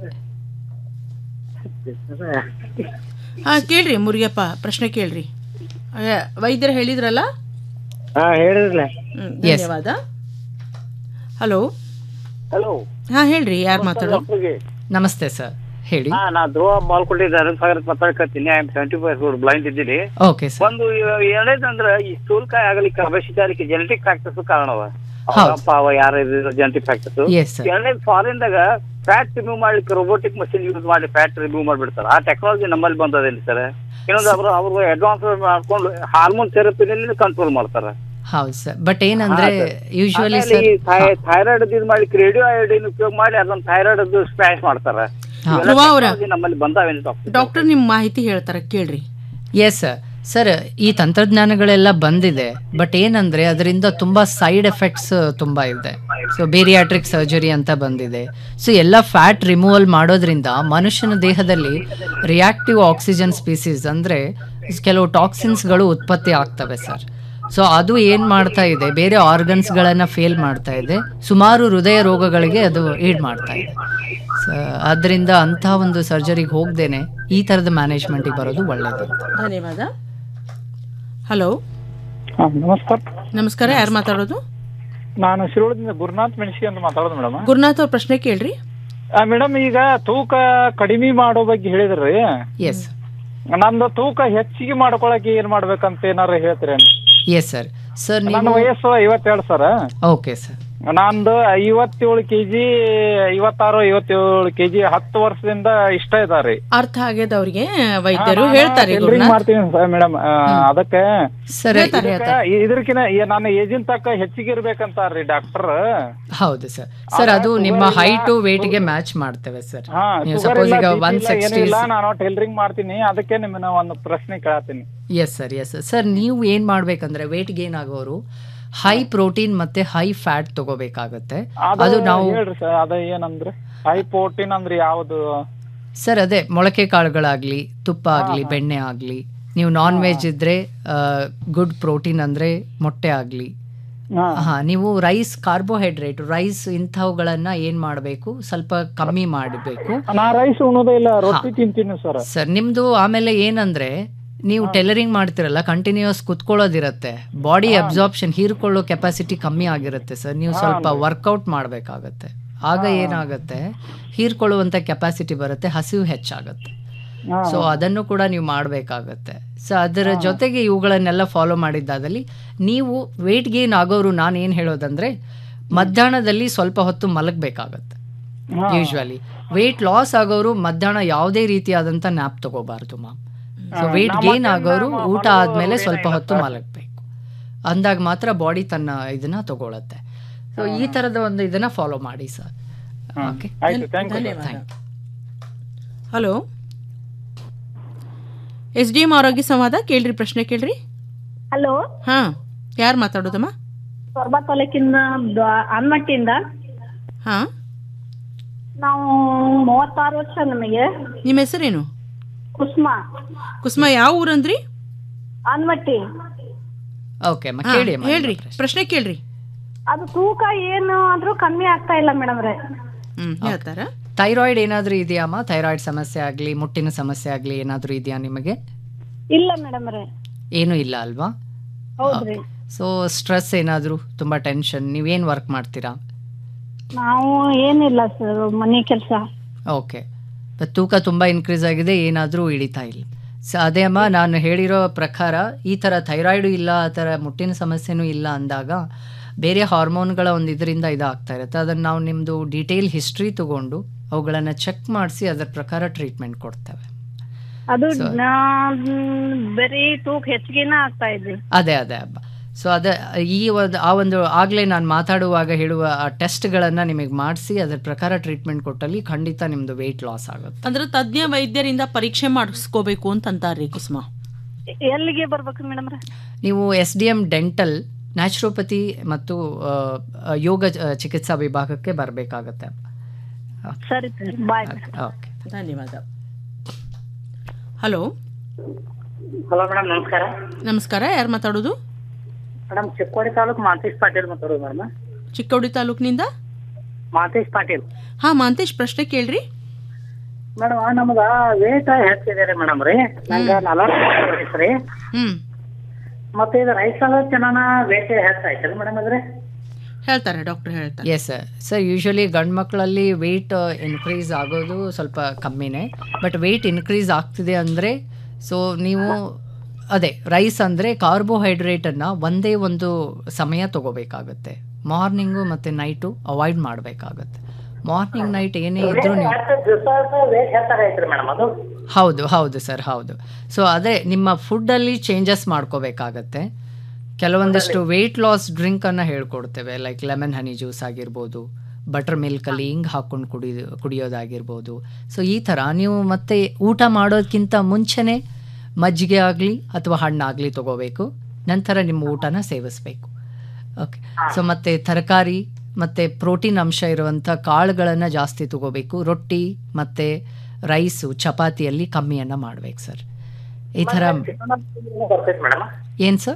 ಹಾ ಕೇಳ್ರಿ ಮುರುಗಪ್ಪ ಪ್ರಶ್ನೆ ಕೇಳ್ರಿ ಅಯ್ಯ, ವೈದ್ಯರು ಹೇಳಿದ್ರಲ್ಲ ಹಾ ಹೇಳಿದ್ರಲ್ಲ ಹ್ಮ್, Yes. ಧನ್ಯವಾದ ಹಲೋ ಹಲೋ ಹಾ ಹೇಳ್ರಿ ಯಾರು ಮಾತಾಡೋದು ನಮಸ್ತೆ ಸರ್ ಹೇಳಿ ಹಾ ನಾ ಧ್ರುವ ಮಾಲ್ಕೊಂಡಿದ್ದೆ ಅರುಣ್ ಸಾಗರ್ ಮಾತಾಡ್ಕತ್ತೀನಿ I am seventy five blind ಇದ್ದೀನಿ ಓಕೆ ಸರ್ ಒಂದು ಎರಡನೇದಂದ್ರ ಈ ಸ್ಥೂಲ್ಕಾಯ ಆಗಲಿಕ್ಕೆ ಅಬಸಿಟಿ ಆಗಲಿಕ್ಕೆ ಜೆನೆಟಿಕ್ ಫ್ಯಾಕ್ಟರ್ಸ್ ಕಾರಣವ ಹೌದು. ಅಪ್ಪ ಅವ ಯಾರು ಜೆನೆಟಿಕ್ ಫ್ಯಾಕ್ಟರ್ಸ್ Yes, sir. ಎರಡನೇದು ಫಾರಿನ್ ದಾಗ ಫ್ಯಾಟ್ ರಿಮೂವ್ ಮಾಡ್ಲಿಕ್ಕೆ ರೋಬೋಟಿಕ್ ಮಷಿನ್ ಯೂಸ್ ಮಾಡಿ ಫ್ಯಾಟ್ ರಿಮೂವ್ ಮಾಡ್ಬಿಡ್ತಾರೆ ಆ ಟೆಕ್ನಾಲಜಿ ನಮ್ಮಲ್ಲಿ ಬಂದದೇನು ಸರ್ ಇನ್ನೊಂದು ಅವರು ಅವರು ಅಡ್ವಾನ್ಸ್ ಮಾಡ್ಕೊಂಡು ಹಾರ್ಮೋನ್ ಥೆರಪಿನಲ್ಲಿ ಕಂಟ್ರೋಲ್ ಮಾಡ್ತಾರೆ ಹೌದು ಸರ್ ಬಟ್ ಏನಂದ್ರೆ ಯೂಶುವಲಿ ಆಮೇಲೆ ಸರ್ ಈ ಥೈರಾಯ್ಡ್ ಇದು ಮಾಡ್ಲಿಕ್ಕೆ ರೇಡಿಯೋ ಐಡಿನ್ ಉಪಯೋಗ ಮಾಡಿ ಅದನ್ನ ಥೈರಾಯ್ಡ್ ಸ್ಪ್ಯಾಶ್ ಮಾಡ್ತಾರೆ ಇವೆಲ್ಲ ಧ್ರುವ ಅವ್ರ- technology ನಮ್ಮಲ್ಲಿ ಬಂದಾವೇನು ಡಾಕ್ಟರ್ ಡಾಕ್ಟರ್ ನಿಮ್ ಮಾಹಿತಿ ಹೇಳ್ತಾರ ಕೇಳ್ರಿ ಎಸ್ ಸರ್ ಸರ್ ಈ ತಂತ್ರಜ್ಞಾನಗಳೆಲ್ಲ ಬಂದಿದೆ ಬಟ್ ಏನಂದ್ರೆ ಅದರಿಂದ ತುಂಬಾ ಸೈಡ್ ಎಫೆಕ್ಟ್ಸ್ ತುಂಬಾ ಇದೆ ಸೊ ಬೇರಿಯಾಟ್ರಿಕ್ ಸರ್ಜರಿ ಅಂತ ಬಂದಿದೆ ಸೊ ಎಲ್ಲ ಫ್ಯಾಟ್ ರಿಮೂವಲ್ ಮಾಡೋದ್ರಿಂದ ಮನುಷ್ಯನ ದೇಹದಲ್ಲಿ ರಿಯಾಕ್ಟಿವ್ ಆಕ್ಸಿಜನ್ ಸ್ಪೀಸೀಸ್ ಅಂದ್ರೆ ಕೆಲವು ಟಾಕ್ಸಿನ್ಸ್ಗಳು ಉತ್ಪತ್ತಿ ಆಗ್ತವೆ ಸರ್ ಸೊ ಅದು ಏನು ಮಾಡ್ತಾ ಇದೆ ಬೇರೆ ಆರ್ಗನ್ಸ್ಗಳನ್ನು ಫೇಲ್ ಮಾಡ್ತಾ ಇದೆ ಸುಮಾರು ಹೃದಯ ರೋಗಗಳಿಗೆ ಅದು ಈಡ್ ಮಾಡ್ತಾ ಇದೆ ಸೊ ಅದರಿಂದ ಅಂಥ ಒಂದು ಸರ್ಜರಿಗೆ ಹೋಗ್ದೇನೆ ಈ ಥರದ ಮ್ಯಾನೇಜ್ಮೆಂಟಿಗೆ ಬರೋದು ಒಳ್ಳೆಯದು ಧನ್ಯವಾದ ಹಲೋ ನಮಸ್ಕಾರ ನಮಸ್ಕಾರ ಯಾರು ಮಾತಾಡೋದು ನಾನು ಶಿರೋಳದಿಂದ ಗುರುನಾಥ್ ಮೆಣಸಿ ಅಂತ ಮಾತಾಡೋದು ಮೇಡಮ್ ಗುರುನಾಥ್ ಅವ್ರ ಪ್ರಶ್ನೆ ಕೇಳ್ರಿ ಮೇಡಮ್ ಈಗ ತೂಕ ಕಡಿಮೆ ಮಾಡೋ ಬಗ್ಗೆ ಹೇಳಿದ್ರಿ ಎಸ್ ನಂದು ತೂಕ ಹೆಚ್ಚಿಗೆ ಮಾಡ್ಕೊಳಕ್ಕೆ ಏನ್ ಮಾಡ್ಬೇಕಂತ ಏನಾರ ಹೇಳ್ತೀರಿ ಎಸ್ ಸರ್ ಸರ್ ನನ್ನ ನೀವು ವಯಸ್ಸು ಐವತ್ತೆರಡು ಸರ್ ಓಕೆ ಸರ್ ನಂದು ಐವತ್ತೇಳು ಕೆಜಿ ಐವತ್ತಾರು ಐವತ್ತೇಳು ಕೆಜಿ ಹತ್ತು ವರ್ಷದಿಂದ ಇಷ್ಟ ಇದಾರಿ ಅರ್ಥ ಆಗ್ಯದ ಅವ್ರಿಗೆ ವೈದ್ಯರು ಹೇಳ್ತಾರೆ ಟೈಲರಿಂಗ್ ಗುರುನಾಥ್ ಮಾಡ್ತೀನಿ ಮೇಡಮ್ ಅದಕ್ಕೆ ಸರ್ ಇದಕ್ಕ- ಇದಕ್ಕಿನ ಈ ನನ್ನ ಏಜಿನ ತಕ್ಕ ಹೆಚ್ಚಿಗೆ ಇರ್ಬೇಕಂತಾರ್ರಿ ಡಾಕ್ಟರ್ ಹೌದು ಸರ್ ಸರ್ ಅದು ನಿಮ್ಮ ಹೈಟು ವೇಟ್ಗೆ ಮ್ಯಾಚ್ ಮಾಡ್ತೇವೆ ಸರ್ ಹಾ ನೀವು ಶುಗರ್ ಸಪೋಸ್ ಇಲ್ಲ ಈಗ BP ಒನ್ ಇಲ್ಲ, ಸಿಕ್ಸ್ಟಿ ಏನೂ ಇಲ್ಲ ನಾನು ಟೈಲರಿಂಗ್ ಮಾಡ್ತೀನಿ ಅದಕ್ಕೆ ನಿಮ್ಮನ್ನ ಒಂದು ಪ್ರಶ್ನೆ ಕೇಳತ್ತೀನಿ ಎಸ್ ಸರ್ ಎಸ್ ಸರ್ ನೀವು ಏನು ಮಾಡ್ಬೇಕಂದ್ರೆ ವೇಟ್ ಗೇನ್ ಆಗೋರು ಹೈ ಪ್ರೋಟೀನ್ ಮತ್ತೆ ಹೈ ಫ್ಯಾಟ್ ತಗೋಬೇಕಾಗತ್ತೆ ಅದು ನಾವು ಹೇಳ್ರಿ ಸರ್ ಅದ ಏನಂದ್ರೆ ಹೈ ಪ್ರೋಟೀನ್ ಅಂದ್ರೆ ಯಾವ್ದು ಸರ್ ಅದೇ ಮೊಳಕೆ ಕಾಳುಗಳಾಗ್ಲಿ ತುಪ್ಪ ಆಗಲಿ ಬೆಣ್ಣೆ ಆಗಲಿ ನೀವು ನಾನ್ ವೆಜ್ ಇದ್ರೆ ಗುಡ್ ಪ್ರೋಟೀನ್ ಅಂದ್ರೆ ಮೊಟ್ಟೆ ಆಗಲಿ ಹಾ ನೀವು ರೈಸ್ ಕಾರ್ಬೋಹೈಡ್ರೇಟ್ ರೈಸ್ ಇಂಥವುಗಳನ್ನ ಏನ್ ಮಾಡಬೇಕು ಸ್ವಲ್ಪ ಕಮ್ಮಿ ಮಾಡಬೇಕು ನಾ ರೈಸ್ ಉಣ್ಣೋದೇ ಇಲ್ಲ ರೊಟ್ಟಿ ತಿಂತೀನಿ ಸರ್ ಸರ್ ನಿಮ್ದು ಆಮೇಲೆ ಏನಂದ್ರೆ ನೀವು ಟೈಲರಿಂಗ್ ಮಾಡ್ತಿರಲ್ಲ ಕಂಟಿನ್ಯೂಸ್ ಕುತ್ಕೊಳ್ಳೋದಿರತ್ತೆ ಬಾಡಿ ಅಬ್ಸಾರ್ಪ್ಷನ್ ಹೀರ್ಕೊಳ್ಳೋ ಕೆಪಾಸಿಟಿ ಕಮ್ಮಿ ಆಗಿರುತ್ತೆ ಸರ್ ನೀವು ಸ್ವಲ್ಪ ವರ್ಕೌಟ್ ಮಾಡಬೇಕಾಗತ್ತೆ ಆಗ ಏನಾಗುತ್ತೆ ಹೀರ್ಕೊಳ್ಳುವಂಥ ಕೆಪಾಸಿಟಿ ಬರುತ್ತೆ ಹಸಿವು ಹೆಚ್ಚಾಗುತ್ತೆ ಸೊ ಅದನ್ನು ಕೂಡ ನೀವು ಮಾಡಬೇಕಾಗತ್ತೆ ಸೊ ಅದರ ಜೊತೆಗೆ ಇವುಗಳನ್ನೆಲ್ಲ ಫಾಲೋ ಮಾಡಿದ್ದಾದಲ್ಲಿ ನೀವು ವೆಯ್ಟ್ ಗೇನ್ ಆಗೋರು ನಾನು ಏನು ಹೇಳೋದಂದ್ರೆ ಮಧ್ಯಾಹ್ನದಲ್ಲಿ ಸ್ವಲ್ಪ ಹೊತ್ತು ಮಲಗಬೇಕಾಗತ್ತೆ ಯೂಶ್ವಲಿ ವೆಯ್ಟ್ ಲಾಸ್ ಆಗೋರು ಮಧ್ಯಾಹ್ನ ಯಾವುದೇ ರೀತಿಯಾದಂಥ ನ್ಯಾಪ್ ತಗೋಬಾರ್ದು ಮ್ಯಾಮ್ ಸೊ ವೆಯ್ಟ್ ಗೇನ್ ಆಗೋರು ಊಟ ಆದ್ಮೇಲೆ ಸ್ವಲ್ಪ ಹೊತ್ತು ಮಲಗಬೇಕು ಅಂದಾಗ ಮಾತ್ರ ಬಾಡಿ ತನ್ನ ಇದನ್ನ ತಗೊಳತ್ತೆ ಸೊ ಈ ತರದ ಒಂದು ಇದನ್ನ ಫಾಲೋ ಮಾಡಿ ಸರ್ ಓಕೆ ಆಯ್ತು ಥ್ಯಾಂಕ್ ಯು ಧನ್ಯವಾದ ಹಲೋ ಎಸ್ ಡಿ ಎಂ ಆರೋಗ್ಯ ಸಂವಾದ ಕೇಳ್ರಿ ಪ್ರಶ್ನೆ ಕೇಳ್ರಿ ಹಲೋ ಹಾ ಯಾರು ಮಾತಾಡೋದಮ್ಮ ಸೊರಬ ತಾಲೂಕಿಂದ ದ- ಆನ್ಮಟ್ಟಿಯಿಂದ ಹಾ ನಾವು ಮೂವತ್ತಾರು ವರ್ಷ ನಮಗೆ ನಿಮ್ಮ ಹೆಸರೇನು ಕುಸುಮ ಕುಸುಮ ಯಾವ ಊರಂದ್ರಿ ಆನ್ಮಟ್ಟಿ ಓಕೆ ಅಮ್ಮ ಹಾ, ಕೇಳಿ ಅಮ್ಮ ಹೇಳ್ರಿ ನಿಮ್ಮ ಪ್ರಶ್ನೆ. ಪ್ರಶ್ನೆ ಕೇಳ್ರಿ ಅದು ತೂಕ ಏನು ಆದ್ರೂ ಕಮ್ಮಿ ಆಗ್ತಾ ಇಲ್ಲ ಮೇಡಮ್ ರೇ ಹ್ಮ್ ಹೇಳ್ತಾರ ಥೈರಾಯ್ಡ್ ಏನಾದರೂ ಇದೆಯಾ ಅಮ್ಮ ಥೈರಾಯ್ಡ್ ಸಮಸ್ಯೆ ಆಗಲಿ ಮುಟ್ಟಿನ ಸಮಸ್ಯೆ ಆಗಲಿ ಏನಾದರೂ ಇದೆಯಾ ನಿಮಗೆ ಇಲ್ಲ ಮೇಡಮ್ ರೇ ಏನೂ ಇಲ್ಲ ಅಲ್ವಾ ಹೌದ್ರಿ ಸೊ ಸ್ಟ್ರೆಸ್ ಏನಾದರೂ ತುಂಬ ಟೆನ್ಷನ್ ನೀವೇನು ವರ್ಕ್ ಮಾಡ್ತೀರಾ ನಾವು ಏನಿಲ್ಲ ಸರ್ ಮನೆ ಕೆಲಸ ಓಕೆ ಬಟ್ ತೂಕ ತುಂಬ ಇನ್ಕ್ರೀಸ್ ಆಗಿದೆ ಏನಾದರೂ ಇಳಿತಾ ಇಲ್ಲ ಸೊ ಅದೇ ಅಮ್ಮ ನಾನು ಹೇಳಿರೋ ಪ್ರಕಾರ ಈ ಥರ ಥೈರಾಯ್ಡು ಇಲ್ಲ ಆ ಥರ ಮುಟ್ಟಿನ ಸಮಸ್ಯೆನೂ ಇಲ್ಲ ಅಂದಾಗ ಬೇರೆ ಹಾರ್ಮೋನ್ಗಳ ಒಂದು ಇದರಿಂದ ಇದಾಗ್ತಾ ಇರುತ್ತೆ ಅದನ್ನು ನಾವು ನಿಮ್ಮದು ಡೀಟೇಲ್ ಹಿಸ್ಟ್ರಿ ತಗೊಂಡು ಅವುಗಳನ್ನು ಚೆಕ್ ಮಾಡಿಸಿ ಅದರ ಪ್ರಕಾರ ಟ್ರೀಟ್ಮೆಂಟ್ ಕೊಡ್ತೇವೆ ಅದು So- ನಾ- ಮ್, ಬರೀ ತೂಕ ಹೆಚ್ಚಿಗೆನ ಆಗ್ತಾ ಇದೆ ಅದೇ ಅದೇ ಅಬ್ಬ ಸೊ ಅದೇ ಈ ಒಂದು ಆ ಒಂದು ಆಗಲೇ ನಾನು ಮಾತಾಡುವಾಗ ಹೇಳುವ ಆ ಟೆಸ್ಟ್ಗಳನ್ನು ನಿಮಗೆ ಮಾಡಿಸಿ ಅದರ ಪ್ರಕಾರ ಟ್ರೀಟ್ಮೆಂಟ್ ಕೊಟ್ಟಲ್ಲಿ ಖಂಡಿತ ನಿಮ್ಮದು ವೆಯ್ಟ್ ಲಾಸ್ ಆಗುತ್ತೆ ಅಂದ್ರೆ ತಜ್ಞ ವೈದ್ಯರಿಂದ ಪರೀಕ್ಷೆ ಮಾಡಿಸ್ಕೋಬೇಕು ಅಂತ ಅಂತಾರ್ರಿ ಕುಸುಮ ಎಲ್ಲಿಗೆ ಬರ್ಬೇಕು ಮೇಡಮ್ ರೇ ನೀವು S D M dental naturopathy ಮತ್ತು ಆ, ಆ, ಯೋಗ ಚ- ಚಿಕಿತ್ಸಾ ವಿಭಾಗಕ್ಕೆ ಬರಬೇಕಾಗತ್ತೆ ಸರಿ ಬಾಯ್ ಓಕೆ ಧನ್ಯವಾದ ಹಲೋ ಹಲೋ ಮೇಡಮ್ ನಮಸ್ಕಾರ ನಮಸ್ಕಾರ ಯಾರು ಮಾತಾಡೋದು ಮೇಡಮ್ ಚಿಕ್ಕೋಡಿ ತಾಲೂಕು ಮಾಂತೇಶ್ ಪಾಟೀಲ್ ಮಾತಾಡೋದು ಮೇಡಮ್ ಚಿಕ್ಕೋಡಿ ತಾಲೂಕಿನಿಂದ ಮಾಂತೇಶ್ ಪಾಟೀಲ್ ಹಾ ಮಾಂತೇಶ್ ಪ್ರಶ್ನೆ ಕೇಳ್ರಿ ಮೇಡಮ್ ನಮ್ದ ವೇಟ್ ಹೆಚ್ಚಿದೆ ರೀ ಮೇಡಮ್ ರೀ ನಂಗ ನಲವತ್ತು ವಯಸ್ಸು ರೀ ಹ್ಮ್ ಮತ್ತೆ ಇದು ರೈಸ್ ಚೆನ್ನಾನ ವೇಟ್ ಹೆಚ್ಚಾಯ್ತಲ್ಲ ಮೇಡಮ್ ಅದ್ರೆ ಹೇಳ್ತಾರೆ ಡಾಕ್ಟರ್ ಹೇಳ್ತಾರೆ ಎಸ್ ಸರ್ ಸರ್ ಯೂಶ್ವಲಿ ಗಂಡು ಮಕ್ಕಳಲ್ಲಿ ವೆಯ್ಟ್ ಇನ್ಕ್ರೀಸ್ ಆಗೋದು ಸ್ವಲ್ಪ ಕಮ್ಮಿನೇ ಬಟ್ ವೆಯ್ಟ್ ಇನ್ಕ್ರೀಸ್ ಆಗ್ತಿದೆ ಅಂದರೆ ಸೊ ನೀವು ಅದೇ ರೈಸ್ ಅಂದರೆ ಕಾರ್ಬೋಹೈಡ್ರೇಟನ್ನು ಒಂದೇ ಒಂದು ಸಮಯ ತಗೋಬೇಕಾಗುತ್ತೆ ಮಾರ್ನಿಂಗು ಮತ್ತು ನೈಟು ಅವಾಯ್ಡ್ ಮಾಡಬೇಕಾಗುತ್ತೆ ಮಾರ್ನಿಂಗ್ ನೈಟ್ ಏನೇ ಇದ್ರೂ ನೀವು ದಿವಸ ವೇಟ್ ಹೆಚ್ಚಾಗೈತ್ರಿ ಮೇಡಮ್ ಅದು ಹೌದು ಹೌದು ಸರ್ ಹೌದು ಸೊ ಅದೇ ನಿಮ್ಮ ಫುಡ್ಡಲ್ಲಿ ಚೇಂಜಸ್ ಮಾಡ್ಕೋಬೇಕಾಗತ್ತೆ ಕೆಲವೊಂದಿಷ್ಟು ವೆಯ್ಟ್ ಲಾಸ್ ಡ್ರಿಂಕನ್ನು ಹೇಳ್ಕೊಡ್ತೇವೆ ಲೈಕ್ ಲೆಮನ್ ಹನಿ ಜ್ಯೂಸ್ ಆಗಿರ್ಬೋದು ಬಟರ್ ಮಿಲ್ಕಲ್ಲಿ ಹಿಂಗೆ ಹಾಕ್ಕೊಂಡು ಕುಡಿ ಕುಡಿಯೋದಾಗಿರ್ಬೋದು ಸೊ ಈ ಥರ ನೀವು ಮತ್ತೆ ಊಟ ಮಾಡೋದಕ್ಕಿಂತ ಮುಂಚೆನೇ ಮಜ್ಜಿಗೆ ಆಗಲಿ ಅಥವಾ ಹಣ್ಣಾಗಲಿ ತಗೋಬೇಕು ನಂತರ ನಿಮ್ಮ ಊಟನ ಸೇವಿಸಬೇಕು ಓಕೆ ಸೊ ಮತ್ತು ತರಕಾರಿ ಮತ್ತು ಪ್ರೋಟೀನ್ ಅಂಶ ಇರುವಂಥ ಕಾಳುಗಳನ್ನು ಜಾಸ್ತಿ ತಗೋಬೇಕು ರೊಟ್ಟಿ ಮತ್ತು ರೈಸು ಚಪಾತಿಯಲ್ಲಿ ಕಮ್ಮಿಯನ್ನು ಮಾಡ್ಬೇಕು ಸರ್ ಈ ಥರ ಬರ್ತೈತಿ ಮೇಡಮ್ ಏನು ಸರ್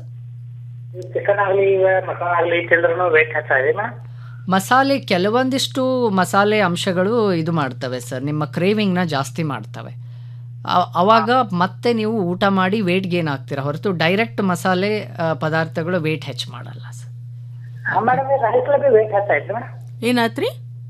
ಚಿಕನ್ ಆಗ್ಲಿ ಮಟನ್ ಆಗ್ಲಿ ತಿಂದ್ರೂ ವೇಟ್ ಹೆಚ್ಚಾಗಿದೆ ಮೇಡಮ್ ಮಸಾಲೆ ಕೆಲವೊಂದಿಷ್ಟು ಮಸಾಲೆ ಅಂಶಗಳು ಇದು ಮಾಡ್ತವೆ ಸರ್ ನಿಮ್ಮ ಕ್ರೇವಿಂಗ್ನ ಜಾಸ್ತಿ ಮಾಡ್ತವೆ ಆ- ಅವಾಗ ಮತ್ತೆ ನೀವು ಊಟ ಮಾಡಿ ವೇಟ್ ಗೇನ್ ಆಗ್ತೀರಾ ಹೊರತು ಡೈರೆಕ್ಟ್ ಮಸಾಲೆ ಆ, ಪದಾರ್ಥಗಳು ವೇಟ್ ಹೆಚ್ಚು ಮಾಡಲ್ಲ ಸರ್ ಮೇಡಮ್ ರೈಸ್ ವೇಟ್ ಹೆಚ್ಚಾಯ್ತು ಮೇಡಮ್ ಏನಾತ್ರಿ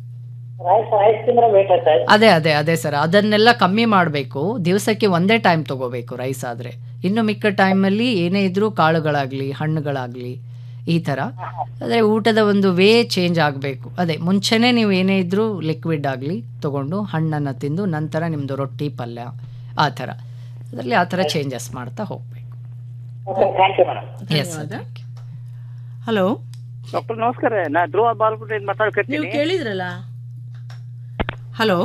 ರೈಸ್ ರೈಸ್ ತಿಂದ್ರೆ ವೇಟ್ ಹೆಚ್ಚಾಯ್ತು ಅದೇ ಅದೇ ಅದೇ ಸರ್ ಅದನ್ನೆಲ್ಲ ಕಮ್ಮಿ ಮಾಡಬೇಕು ದಿವಸಕ್ಕೆ ಒಂದೇ ಟೈಮ್ ತಗೋಬೇಕು ರೈಸ್ ಆದರೆ ಇನ್ನು ಮಿಕ್ಕ ಟೈಮಲ್ಲಿ ಏನೇ ಇದ್ರೂ ಕಾಳುಗಳಾಗಲಿ ಹಣ್ಣುಗಳಾಗಲಿ ಈ ಥರ ಆದರೆ ಊಟದ ಒಂದು ವೇ ಚೇಂಜ್ ಆಗಬೇಕು ಅದೇ ಮುಂಚೆನೇ ನೀವು ಏನೇ ಇದ್ರೂ ಲಿಕ್ವಿಡ್ ಆಗಲಿ ತಗೊಂಡು ಹಣ್ಣನ್ನು ತಿಂದು ನಂತರ ನಿಮ್ಮದು ರೊಟ್ಟಿ ಪಲ್ಯ ಆ ಥರ ಅದರಲ್ಲಿ ಆ ಥರ ಚೇಂಜಸ್ ಮಾಡ್ತಾ ಹೋಗಬೇಕು thank you madam yes hello doctor ನಮಸ್ಕಾರ ನಾ ಧ್ರುವ ಬಾಲ್ಗುಡ್ಡ ನೀವು ಮಾತಾಡ್ಕತ್ತೀನಿ ಕೇಳಿದ್ರಲ್ಲ ಹಲೋ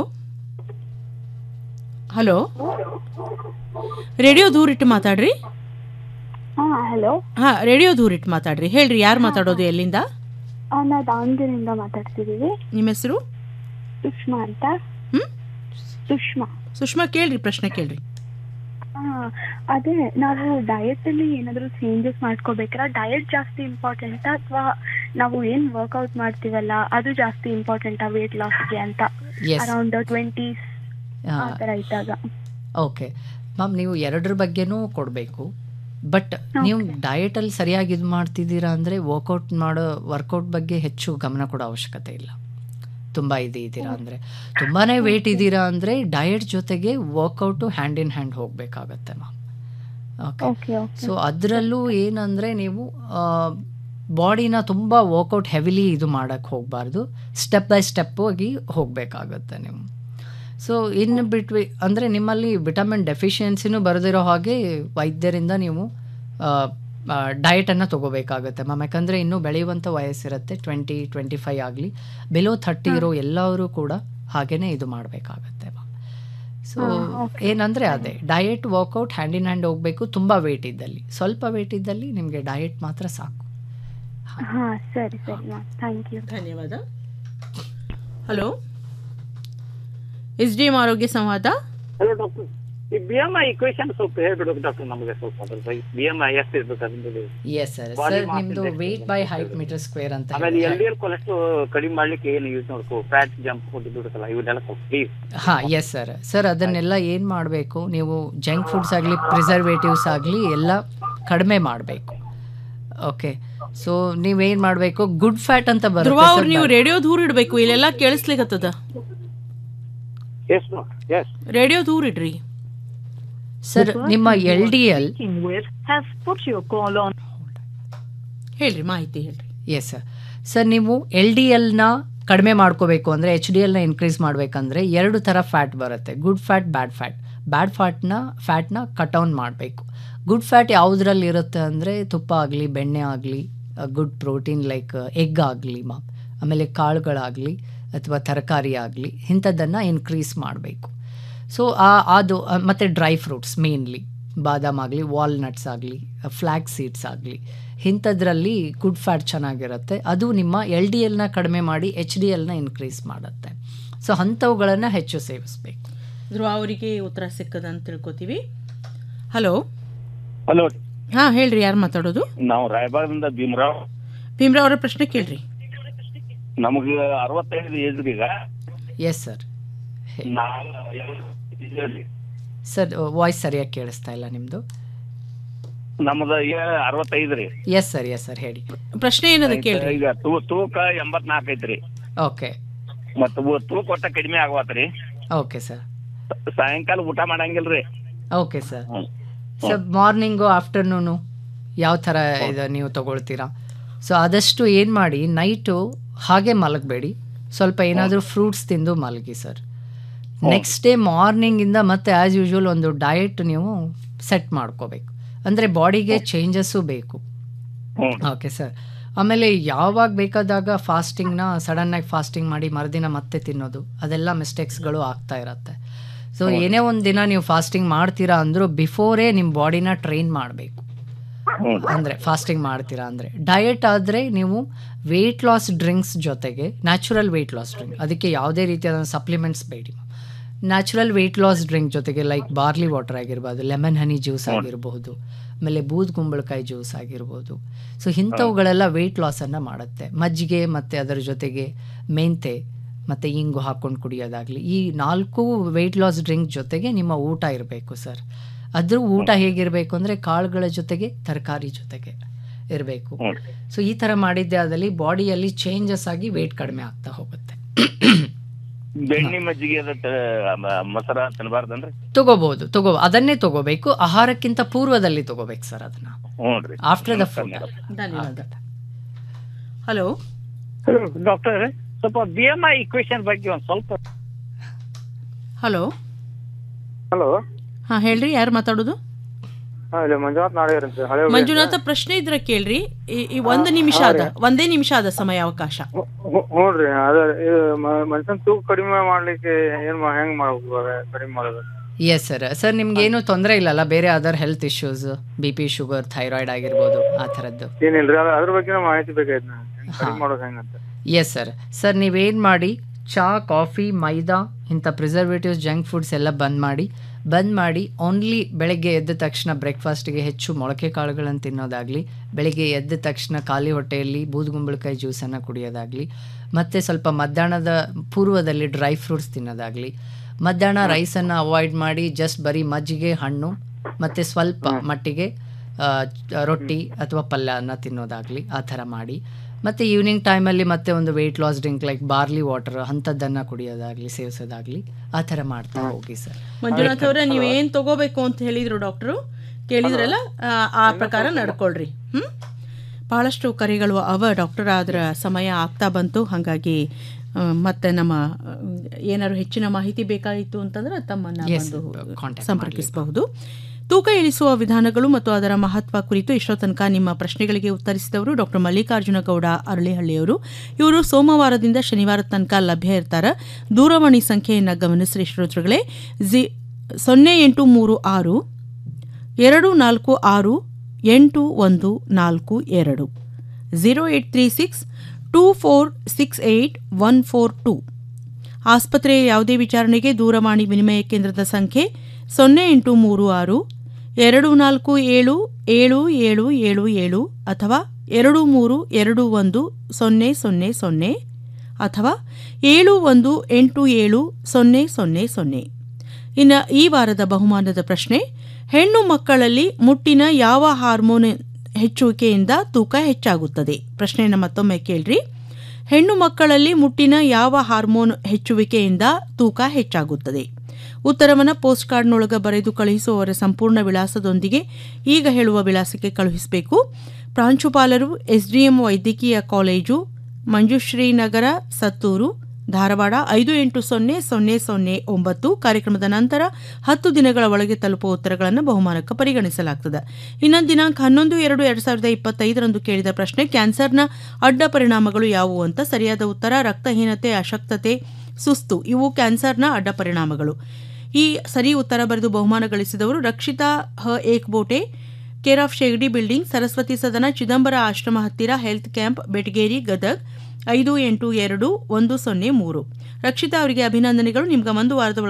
ಹಲೋ ರೇಡಿಯೋ ದೂರಿಟ್ಟು ಮಾತಾಡ್ರಿ ಹಾ ಹಲೋ ಹಾ ರೇಡಿಯೋ ದೂರಿಟ್ಟು ಮಾತಾಡ್ರಿ ಹೇಳ್ರಿ ಯಾರು ಮಾತಾಡೋದು ಎಲ್ಲಿಂದ ನಾ ದಾವಣಗೆರೆಯಿಂದ ಮಾತಾಡ್ತಿದ್ದೀವಿ ನಿಮ್ಮ ಹೆಸರು ಸುಷ್ಮಾ ಅಂತ ಹ್ಮ್? ಸುಷ್ಮಾ ಸುಷ್ಮಾ ಕೇಳ್ರಿ ಪ್ರಶ್ನೆ ಕೇಳ್ರಿ ಆ, ಅದೇ ನಾವು ಡಯಟ್ ಅಲ್ಲಿ ಏನಾದ್ರು ಚೇಂಜಸ್ ಮಾಡ್ಕೋಬೇಕಾರ ಡಯಟ್ ಜಾಸ್ತಿ ಇಂಪಾರ್ಟೆಂಟ್ ಅಥವಾ ನಾವು ಏನ್ ವರ್ಕೌಟ್ ಮಾಡ್ತೀವಲ್ಲ ಅದು ಜಾಸ್ತಿ ಇಂಪಾರ್ಟೆಂಟ್ ವೇಟ್ ಲಾಸ್ಗೆ ಅಂತ Yes. ಅರೌಂಡ್ ಟ್ವೆಂಟಿ ಆ, ಆ ತರ ಇದ್ದಾಗ ಓಕೆ ಮ್ಯಾಮ್ ನೀವು ಎರಡರ ಬಗ್ಗೆನೂ ಕೊಡಬೇಕು ಬಟ್ ನೀವು ಡಯಟಲ್ಲಿ ಸರಿಯಾಗಿ ಇದು ಮಾಡ್ತಿದ್ದೀರಾ ಅಂದರೆ ವರ್ಕೌಟ್ ಮಾಡೋ ವರ್ಕೌಟ್ ಬಗ್ಗೆ ಹೆಚ್ಚು ಗಮನ ಕೊಡೋ ಅವಶ್ಯಕತೆ ಇಲ್ಲ ತುಂಬ ಇದು ಇದ್ದೀರಾ ಅಂದರೆ ತುಂಬಾ ವೆಯ್ಟ್ ಇದ್ದೀರಾ ಅಂದರೆ ಡಯಟ್ ಜೊತೆಗೆ ವರ್ಕೌಟು ಹ್ಯಾಂಡ್ ಇನ್ ಹ್ಯಾಂಡ್ ಹೋಗಬೇಕಾಗತ್ತೆ ma'am okay okay okay so ಅದರಲ್ಲೂ ಏನಂದರೆ ನೀವು ಬಾಡಿನ ತುಂಬ ವರ್ಕೌಟ್ ಹೆವಿಲಿ ಇದು ಮಾಡೋಕ್ಕೆ ಹೋಗಬಾರ್ದು ಸ್ಟೆಪ್ ಬೈ ಸ್ಟೆಪ್ ಆಗಿ ಹೋಗಬೇಕಾಗತ್ತೆ ನೀವು ಸೊ ಇನ್ ಬಿಟ್ವಿ ಅಂದರೆ ನಿಮ್ಮಲ್ಲಿ ವಿಟಮಿನ್ ಡೆಫಿಷಿಯನ್ಸಿನೂ ಬರೆದಿರೋ ಹಾಗೆ ವೈದ್ಯರಿಂದ ನೀವು ಡಯಟನ್ನು ತೊಗೋಬೇಕಾಗುತ್ತೆ ಮ್ಯಾಮ್ ಯಾಕಂದರೆ ಇನ್ನೂ ಬೆಳೆಯುವಂಥ ವಯಸ್ಸಿರುತ್ತೆ ಟ್ವೆಂಟಿ ಟ್ವೆಂಟಿ ಫೈವ್ ಆಗಲಿ ಬಿಲೋ ಥರ್ಟಿ ಇರೋ ಎಲ್ಲರೂ ಕೂಡ ಹಾಗೇ ಇದು ಮಾಡಬೇಕಾಗತ್ತೆ ಮ್ಯಾಮ್ ಸೊ ಹಾ, ಏನಂದರೆ ಅದೇ diet workout hand in hand ಹೋಗಬೇಕು ತುಂಬ ವೇಟ್ ಇದ್ದಲ್ಲಿ ಸ್ವಲ್ಪ ವೇಟ್ ಇದ್ದಲ್ಲಿ ನಿಮಗೆ ಡಯಟ್ ಮಾತ್ರ ಸಾಕು ಹಾ ಸರಿ ಸರಿ ಮ್ಯಾಮ್ ಥ್ಯಾಂಕ್ ಯು ಧನ್ಯವಾದ ಹಲೋ ಎಸ್ ಡಿ ಎಂ ಆರೋಗ್ಯ ಸಂವಾದ ಹಲೋ ಡಾಕ್ಟರ್ ಈ ಬಿ ಎಂ ಐ ಇಕ್ವೇಶನ್ ಸ್ವಲ್ಪ ಹೇಳ್ಬಿಡ್ಬೇಕು ಡಾಕ್ಟರ್ ನಮಗೆ ಸ್ವಲ್ಪ ಅದ್ರ ಬಗ್ಗೆ ಬಿ ಎಂ ಐ ಎಷ್ಟು ಇರ್ಬೇಕು ಅದ್ರಲ್ಲಿ yes sir Body sir mass ನಿಮ್ಮದು index. Weight by height metre square ಅಂತ ಆಮೇಲೆ ಹೇಳಿ. ಎಲ್ ಡಿ ಎಲ್ ಕೊಲೆಸ್ಟ್ರಾಲ್ ಕಡಿಮೆ ಮಾಡ್ಲಿಕ್ಕೆ ಏನು ಯೂಸ್ ಮಾಡ್ಕೋ ಫ್ಯಾಟ್ ಜಂಪ್ ದುಡ್ಡಲ್ಲ ಇವನ್ನೆಲ್ಲ ಸ್ವಲ್ಪ ಪ್ಲೀಸ್ ಹಾ ಎಸ್ ಸರ್ ಸರ್ ಅದನ್ನೆಲ್ಲ ಏನು ಮಾಡಬೇಕು ನೀವು ಜಂಕ್ ಫುಡ್ಸ್ ಆಗಲಿ ಪ್ರಿಸರ್ವೇಟಿವ್ಸ್ ಆಗಲಿ ಎಲ್ಲ ಕಡಿಮೆ ಮಾಡಬೇಕು ಓಕೆ ಸೊ ನೀವೇನು ಮಾಡಬೇಕು ಗುಡ್ ಫ್ಯಾಟ್ ಅಂತ ಧ್ರುವ ಬರುತ್ತೆ ಅವ್ರು sir, ನೀವು ಬ- ರೇಡಿಯೋ ದೂರ ಇಡಬೇಕು ಇಲ್ಲೆಲ್ಲ ಕೇಳಿಸ್ಲಿಕ್ಕತ್ತದ ಎಸ್ ಎಸ್ ರೇಡಿಯೋ ದೂರ ಇಡ್ರಿ ಸರ್ ನಿಮ್ಮ L D L has put your call on. ಹೇಳ್ರಿ ಮಾಹಿತಿ ಹೇಳ್ರಿ ಎಸ್ ಸರ್ ಸರ್ ನೀವು ಎಲ್ ಡಿ ಎಲ್ನ ಕಡಿಮೆ ಮಾಡ್ಕೋಬೇಕು ಅಂದರೆ ಎಚ್ ಡಿ ಎಲ್ನ ಇನ್ಕ್ರೀಸ್ ಮಾಡಬೇಕಂದ್ರೆ ಎರಡು ಥರ ಫ್ಯಾಟ್ ಬರುತ್ತೆ good fat bad fat bad ಫ್ಯಾಟ್ನ ಫ್ಯಾಟ್ನ ಕಟ್ ಡೌನ್ ಮಾಡಬೇಕು ಗುಡ್ ಫ್ಯಾಟ್ ಯಾವುದ್ರಲ್ಲಿ ಇರುತ್ತೆ ಅಂದರೆ ತುಪ್ಪ ಆಗಲಿ ಬೆಣ್ಣೆ ಆಗಲಿ ಗುಡ್ ಪ್ರೋಟೀನ್ ಲೈಕ್ ಎಗ್ ಆಗಲಿ ಮಾ ಆಮೇಲೆ ಕಾಳುಗಳಾಗಲಿ ಅಥವಾ ತರಕಾರಿ ಆಗಲಿ ಇಂಥದ್ದನ್ನು ಇನ್ಕ್ರೀಸ್ ಮಾಡಬೇಕು ಸೊ ಆ ಅದು ಆ, ಮತ್ತೆ ಡ್ರೈ ಫ್ರೂಟ್ಸ್ ಮೇನ್ಲಿ ಬಾದಾಮ್ ಆಗಲಿ ವಾಲ್ನಟ್ಸ್ ಆಗಲಿ ಫ್ಲ್ಯಾಕ್ ಸೀಡ್ಸ್ ಆಗಲಿ ಇಂಥದ್ರಲ್ಲಿ ಗುಡ್ ಫ್ಯಾಟ್ ಚೆನ್ನಾಗಿರುತ್ತೆ ಅದು ನಿಮ್ಮ ಎಲ್ ಡಿ ಎಲ್ನ ಕಡಿಮೆ ಮಾಡಿ ಎಚ್ ಡಿ ಎಲ್ನ ಇನ್ಕ್ರೀಸ್ ಮಾಡುತ್ತೆ ಸೊ ಅಂಥವುಗಳನ್ನು ಹೆಚ್ಚು ಸೇವಿಸಬೇಕು ಧ್ರುವ ಅವರಿಗೆ ಉತ್ತರ ಸಿಕ್ಕದ ಅಂತ ತಿಳ್ಕೊತೀವಿ ಹಲೋ ಹಲೋ ಹಾ ಹೇಳ್ರಿ ಯಾರು ಮಾತಾಡೋದು ನಾವು ರಾಯಬಾಗದಿಂದ ಭೀಮರಾವ್ ಭೀಮ್ರಾವ್ ಅವರ ಪ್ರಶ್ನೆ ಕೇಳ್ರಿ ನಮಗೆ ಅರವತ್ತೈದು ಏಜ್ ಈಗ ಎಸ್ ಸರ್ ಸರ್ ವಾಯ್ಸ್ ಸರಿಯಾಗಿ ಕೇಳಿಸ್ತಾ ಇಲ್ಲ ನಿಮ್ಮದು ನಮ್ದು ಅರವತ್ತೈದು ರೀ ಎಸ್ ಸರ್ ಎಸ್ ಸರ್ ಹೇಳಿ ಪ್ರಶ್ನೆ ಏನದ ಕೇಳ್ರಿ ಈಗ ತೂ- ತೂಕ ಎಂಬತ್ನಾಲ್ಕು ಐತ್ರಿ ಓಕೆ ಮತ್ತ ತೂಕ ಒಟ್ಟ ಕಡಿಮೆ ಆಗವತ್ರಿ ಓಕೆ ಸರ್ ಸಾಯಂಕಾಲ ಊಟ ಮಾಡಂಗಿಲ್ರಿ okay sir sir morning afternoon ಯಾವ ಥರ ಇದು ನೀವು ತಗೊಳ್ತೀರಾ ಸೊ ಆದಷ್ಟು ಏನು ಮಾಡಿ ನೈಟು ಹಾಗೆ ಮಲಗಬೇಡಿ ಸ್ವಲ್ಪ ಏನಾದರೂ ಫ್ರೂಟ್ಸ್ ತಿಂದು ಮಲಗಿ ಸರ್ ನೆಕ್ಸ್ಟ್ ಡೇ ಮಾರ್ನಿಂಗಿಂದ ಮತ್ತೆ ಆ್ಯಸ್ ಯೂಶುವಲ್ ಒಂದು ಡಯಟ್ ನೀವು ಸೆಟ್ ಮಾಡ್ಕೋಬೇಕು ಅಂದರೆ ಬಾಡಿಗೆ ಚೇಂಜಸ್ಸು ಬೇಕು ಓಕೆ ಸರ್ ಆಮೇಲೆ ಯಾವಾಗ ಬೇಕಾದಾಗ ಫಾಸ್ಟಿಂಗ್ನ ಸಡನ್ನಾಗಿ ಫಾಸ್ಟಿಂಗ್ ಮಾಡಿ ಮರುದಿನ ಮತ್ತೆ ತಿನ್ನೋದು ಅದೆಲ್ಲ ಮಿಸ್ಟೇಕ್ಸ್ಗಳು ಆಗ್ತಾ ಇರತ್ತೆ ಸೊ ಏನೇ ಒಂದು ದಿನ ನೀವು ಫಾಸ್ಟಿಂಗ್ ಮಾಡ್ತೀರಾ ಅಂದರೂ ಬಿಫೋರೇ ನಿಮ್ಮ ಬಾಡಿನ ಟ್ರೈನ್ ಮಾಡಬೇಕು ಅಂದರೆ ಫಾಸ್ಟಿಂಗ್ ಮಾಡ್ತೀರಾ ಅಂದರೆ ಡಯಟ್ ಆದರೆ ನೀವು ವೆಯ್ಟ್ ಲಾಸ್ ಡ್ರಿಂಕ್ಸ್ ಜೊತೆಗೆ ನ್ಯಾಚುರಲ್ ವೆಯ್ಟ್ ಲಾಸ್ ಡ್ರಿಂಕ್ ಅದಕ್ಕೆ ಯಾವುದೇ ರೀತಿಯಾದ ಸಪ್ಲಿಮೆಂಟ್ಸ್ ಬೇಡಿ ನ್ಯಾಚುರಲ್ ವೆಯ್ಟ್ ಲಾಸ್ ಡ್ರಿಂಕ್ ಜೊತೆಗೆ ಲೈಕ್ ಬಾರ್ಲಿ ವಾಟರ್ ಆಗಿರ್ಬೋದು ಲೆಮನ್ ಹನಿ ಜ್ಯೂಸ್ ಆಗಿರಬಹುದು ಆಮೇಲೆ ಬೂದ್ ಕುಂಬಳಕಾಯಿ ಜ್ಯೂಸ್ ಆಗಿರ್ಬೋದು ಸೊ ಇಂಥವುಗಳೆಲ್ಲ ವೆಯ್ಟ್ ಲಾಸನ್ನು ಮಾಡುತ್ತೆ ಮಜ್ಜಿಗೆ ಮತ್ತು ಅದರ ಜೊತೆಗೆ ಮೆಂತೆ ಮತ್ತು ಇಂಗು ಹಾಕ್ಕೊಂಡು ಕುಡಿಯೋದಾಗಲಿ ಈ ನಾಲ್ಕು ವೆಯ್ಟ್ ಲಾಸ್ ಡ್ರಿಂಕ್ ಜೊತೆಗೆ ನಿಮ್ಮ ಊಟ ಇರಬೇಕು ಸರ್ ಅದ್ರ ಊಟ ಹೇಗಿರಬೇಕು ಅಂದರೆ ಕಾಳುಗಳ ಜೊತೆಗೆ ತರಕಾರಿ ಜೊತೆಗೆ ಇರಬೇಕು ಸೊ ಈ ಥರ ಮಾಡಿದ್ದೆ ಆದಲ್ಲಿ ಬಾಡಿಯಲ್ಲಿ ಚೇಂಜಸ್ ಆಗಿ ವೆಯ್ಟ್ ಕಡಿಮೆ ಆಗ್ತಾ ಹೋಗುತ್ತೆ ಬೆಣ್ಣೆ ಮಜ್ಜಿಗೆ ಅದ ಮೊಸರ ತಿನ್ನಬಾರ್ದನ್ರಿ ತಗೋಬಹುದು ತಗೋ ಅದನ್ನೇ ತಗೋಬೇಕು ಆಹಾರಕ್ಕಿಂತ ಪೂರ್ವದಲ್ಲಿ ತಗೋಬೇಕು ಸರ್ ಅದನ್ನ ಹ್ಞೂ ರೀ ಆಫ್ಟರ್ ದ ಫುಡ್ ಧನ್ಯವಾದ ಹಲೋ ಹಲೋ ಡಾಕ್ಟರ್ ಸ್ವಲ್ಪ ಬಿ ಎಂ ಐ ಇಕ್ವೇಶನ್ ಬಗ್ಗೆ ಒಂದು ಸ್ವಲ್ಪ ಹಲೋ ಹಲೋ ಹಾ ಹೇಳ್ರಿ ಯಾರು ಮಾತಾಡೋದು ಹಾ ಇಲ್ಲಿ ಮಂಜುನಾಥ್ ನಾಳೆಯರ್ ಅಂತ ಹಳೆ ಹುಬ್ಳಿ ಮಂಜುನಾಥ ಪ್ರಶ್ನೆ ಇದ್ರೆ ಕೇಳ್ರಿ ಈ- ಈ ಒಂದು ನಿಮಿಷ ಹಾ ಅದ ರೀ. ಒಂದೇ ನಿಮಿಷ ಅದ ಸಮಯ ಅವಕಾಶ ಹ್ಞೂ- ಹ್ಞೂನ್ರಿ ಅದ ಇದು ಮ- ಮನುಷ್ಯನ್ ತೂಕ ಕಡಿಮೆ ಮಾಡ್ಲಿಕ್ಕೆ ಏನ್ ಮಾ- ಹೆಂಗ್ ಮಾಡ್ಬೇಕು ಅದ ಕಡಿಮೆ ಮಾಡೋದು ಎಸ್ ಸರ್ ಸರ್ ನಿಮ್ಗೆ ಏನು ತೊಂದರೆ ಇಲ್ಲಲ್ಲ ಬೇರೆ other health issues B P sugar thyroid ಆಗಿರ್ಬೋದು ಆ ಥರದ್ದು ಏನಿಲ್ರಿ ಅದ ಅದ್ರ ಬಗ್ಗೆ ಮಾಹಿತಿ ಬೇಕಾಯ್ತು ನಂಗೆ. ಹೆಂಗ್ ಕಡಿಮೆ ಮಾಡೋದು ಹೆಂಗಂತ ಎಸ್ ಸರ್ ಸರ್ ನೀವೇನು ಮಾಡಿ ಚಹಾ ಕಾಫಿ ಮೈದಾ ಇಂಥ ಪ್ರಿಸರ್ವೇಟಿವ್ಸ್ ಜಂಕ್ ಫುಡ್ಸ್ ಎಲ್ಲ ಬಂದ್ ಮಾಡಿ ಬಂದ್ ಮಾಡಿ ಓನ್ಲಿ ಬೆಳಗ್ಗೆ ಎದ್ದ ತಕ್ಷಣ ಬ್ರೇಕ್ಫಾಸ್ಟಿಗೆ ಹೆಚ್ಚು ಮೊಳಕೆ ಕಾಳುಗಳನ್ನು ತಿನ್ನೋದಾಗಲಿ ಬೆಳಗ್ಗೆ ಎದ್ದ ತಕ್ಷಣ ಖಾಲಿ ಹೊಟ್ಟೆಯಲ್ಲಿ ಬೂದುಗುಂಬಳಕಾಯಿ ಜ್ಯೂಸನ್ನು ಕುಡಿಯೋದಾಗಲಿ ಮತ್ತು ಸ್ವಲ್ಪ ಮಧ್ಯಾಹ್ನದ ಪೂರ್ವದಲ್ಲಿ ಡ್ರೈ ಫ್ರೂಟ್ಸ್ ತಿನ್ನೋದಾಗಲಿ ಮಧ್ಯಾಹ್ನ ರೈಸನ್ನು ಅವಾಯ್ಡ್ ಮಾಡಿ ಜಸ್ಟ್ ಬರೀ ಮಜ್ಜಿಗೆ ಹಣ್ಣು ಮತ್ತು ಸ್ವಲ್ಪ ಮಟ್ಟಿಗೆ ಆ, ರೊಟ್ಟಿ ಅಥವಾ ಪಲ್ಯನ ತಿನ್ನೋದಾಗಲಿ ಆ ಥರ ಮಾಡಿ ಮತ್ತು ಈವ್ನಿಂಗ್ ಟೈಮಲ್ಲಿ ಮತ್ತೆ ಒಂದು weight loss drink like barley water ಅಂಥದ್ದನ್ನು ಕುಡಿಯೋದಾಗಲಿ ಸೇವಿಸೋದಾಗಲಿ ಆ ಥರ ಮಾಡ್ತಾ ಹೋಗಿ ಸರ್ ಮಂಜುನಾಥ್ ಅವರೇ ನೀವು ಏನ್ ತಗೋಬೇಕು ಅಂತ ಹೇಳಿದ್ರು ಡಾಕ್ಟ್ರು ಕೇಳಿದ್ರಲ್ಲ ಆ, ಆ ಪ್ರಕಾರ ನಡ್ಕೊಳ್ರಿ ಹ್ಮ್ ಬಹಳಷ್ಟು ಕರೆಗಳು ಅವ ಡಾಕ್ಟರ್ ಆದ್ರ ಸಮಯ ಆಗ್ತಾ ಬಂತು ಹಾಗಾಗಿ ಆ, ಮತ್ತೆ ನಮ್ಮ ಆ, ಏನಾದ್ರು ಹೆಚ್ಚಿನ ಮಾಹಿತಿ ಬೇಕಾಯಿತು ಅಂತಂದ್ರೆ ತಮ್ಮನ್ನ Yes, ಬಂದು contact ಸಂಪರ್ಕಿಸಬಹುದು ತೂಕ ಇಳಿಸುವ ವಿಧಾನಗಳು ಮತ್ತು ಅದರ ಮಹತ್ವ ಕುರಿತು ಇಷ್ಟೋ ತನಕ ನಿಮ್ಮ ಪ್ರಶ್ನೆಗಳಿಗೆ ಉತ್ತರಿಸಿದವರು ಡಾಕ್ಟರ್ ಮಲ್ಲಿಕಾರ್ಜುನ ಗೌಡ ಅರಳಿಹಳ್ಳಿಯವರು ಇವರು ಸೋಮವಾರದಿಂದ ಶನಿವಾರ ತನಕ ಲಭ್ಯ ಇರ್ತಾರೆ ದೂರವಾಣಿ ಸಂಖ್ಯೆಯನ್ನು ಗಮನಿಸಿರಿ ಶ್ರೋತೃಗಳೇ ಜಿ ಸೊನ್ನೆ ಎಂಟು ಮೂರು ಆರು ಎರಡು ನಾಲ್ಕು ಆರು ಎಂಟು ಒಂದು ನಾಲ್ಕು ಎರಡು zero eight three six two four six eight one four two ಆಸ್ಪತ್ರೆಯ ಯಾವುದೇ ವಿಚಾರಣೆಗೆ ದೂರವಾಣಿ ವಿನಿಮಯ ಕೇಂದ್ರದ ಸಂಖ್ಯೆ ಸೊನ್ನೆ ಎಂಟು ಮೂರು ಆರು ಎರಡು ನಾಲ್ಕು ಏಳು ಏಳು ಏಳು ಏಳು ಏಳು ಅಥವಾ ಎರಡು ಮೂರು ಎರಡು ಒಂದು ಸೊನ್ನೆ ಸೊನ್ನೆ ಸೊನ್ನೆ ಅಥವಾ ಏಳು ಒಂದು ಎಂಟು ಏಳು ಸೊನ್ನೆ ಸೊನ್ನೆ ಸೊನ್ನೆ ಇನ್ನು ಈ ವಾರದ ಬಹುಮಾನದ ಪ್ರಶ್ನೆ ಹೆಣ್ಣು ಮಕ್ಕಳಲ್ಲಿ ಮುಟ್ಟಿನ ಯಾವ ಹಾರ್ಮೋನ್ ಹೆಚ್ಚುವಿಕೆಯಿಂದ ತೂಕ ಹೆಚ್ಚಾಗುತ್ತದೆ ಪ್ರಶ್ನೆಯನ್ನು ಮತ್ತೊಮ್ಮೆ ಕೇಳ್ರಿ ಹೆಣ್ಣು ಮಕ್ಕಳಲ್ಲಿ ಮುಟ್ಟಿನ ಯಾವ ಹಾರ್ಮೋನ್ ಹೆಚ್ಚುವಿಕೆಯಿಂದ ತೂಕ ಹೆಚ್ಚಾಗುತ್ತದೆ ಉತ್ತರವನ್ನು ಪೋಸ್ಟ್ ಕಾರ್ಡ್ನೊಳಗೆ ಬರೆದು ಕಳುಹಿಸುವವರ ಸಂಪೂರ್ಣ ವಿಳಾಸದೊಂದಿಗೆ ಈಗ ಹೇಳುವ ವಿಳಾಸಕ್ಕೆ ಕಳುಹಿಸಬೇಕು ಪ್ರಾಂಶುಪಾಲರು ಎಸ್ಡಿಎಂ ವೈದ್ಯಕೀಯ ಕಾಲೇಜು ಮಂಜುಶ್ರೀ ನಗರ ಸತ್ತೂರು ಧಾರವಾಡ ಐದು ಎಂಟು ಸೊನ್ನೆ ಸೊನ್ನೆ ಸೊನ್ನೆ ಒಂಬತ್ತು ಕಾರ್ಯಕ್ರಮದ ನಂತರ ಹತ್ತು ದಿನಗಳ ಒಳಗೆ ತಲುಪುವ ಉತ್ತರಗಳನ್ನು ಬಹುಮಾನಕ್ಕೆ ಪರಿಗಣಿಸಲಾಗುತ್ತದೆ ಇನ್ನೊಂದು ದಿನಾಂಕ ಹನ್ನೊಂದು ಎರಡು ಎರಡು ಸಾವಿರದ ಇಪ್ಪತ್ತೈದರಂದು ಕೇಳಿದ ಪ್ರಶ್ನೆ ಕ್ಯಾನ್ಸರ್ನ ಅಡ್ಡ ಪರಿಣಾಮಗಳು ಯಾವುವು ಅಂತ ಸರಿಯಾದ ಉತ್ತರ ರಕ್ತಹೀನತೆ ಅಶಕ್ತತೆ ಸುಸ್ತು ಇವು ಕ್ಯಾನ್ಸರ್ನ ಅಡ್ಡ ಪರಿಣಾಮಗಳು ಈ ಸರಿ ಉತ್ತರ ಬರೆದು ಬಹುಮಾನ ಗಳಿಸಿದವರು ರಕ್ಷಿತಾ ಹ Ekbote care of Shegadi building Saraswati Sadan Chidambara ಆಶ್ರಮ ಹತ್ತಿರ ಹೆಲ್ತ್ ಕ್ಯಾಂಪ್ ಬೆಟಗೇರಿ ಗದಗ್ ಐದು ಎಂಟು ಎರಡು ಒಂದು ಸೊನ್ನೆ ಮೂರು ರಕ್ಷಿತಾ ಅವರಿಗೆ ಅಭಿನಂದನೆಗಳು ನಿಮ್ಗೆ ಒಂದು ವಾರದ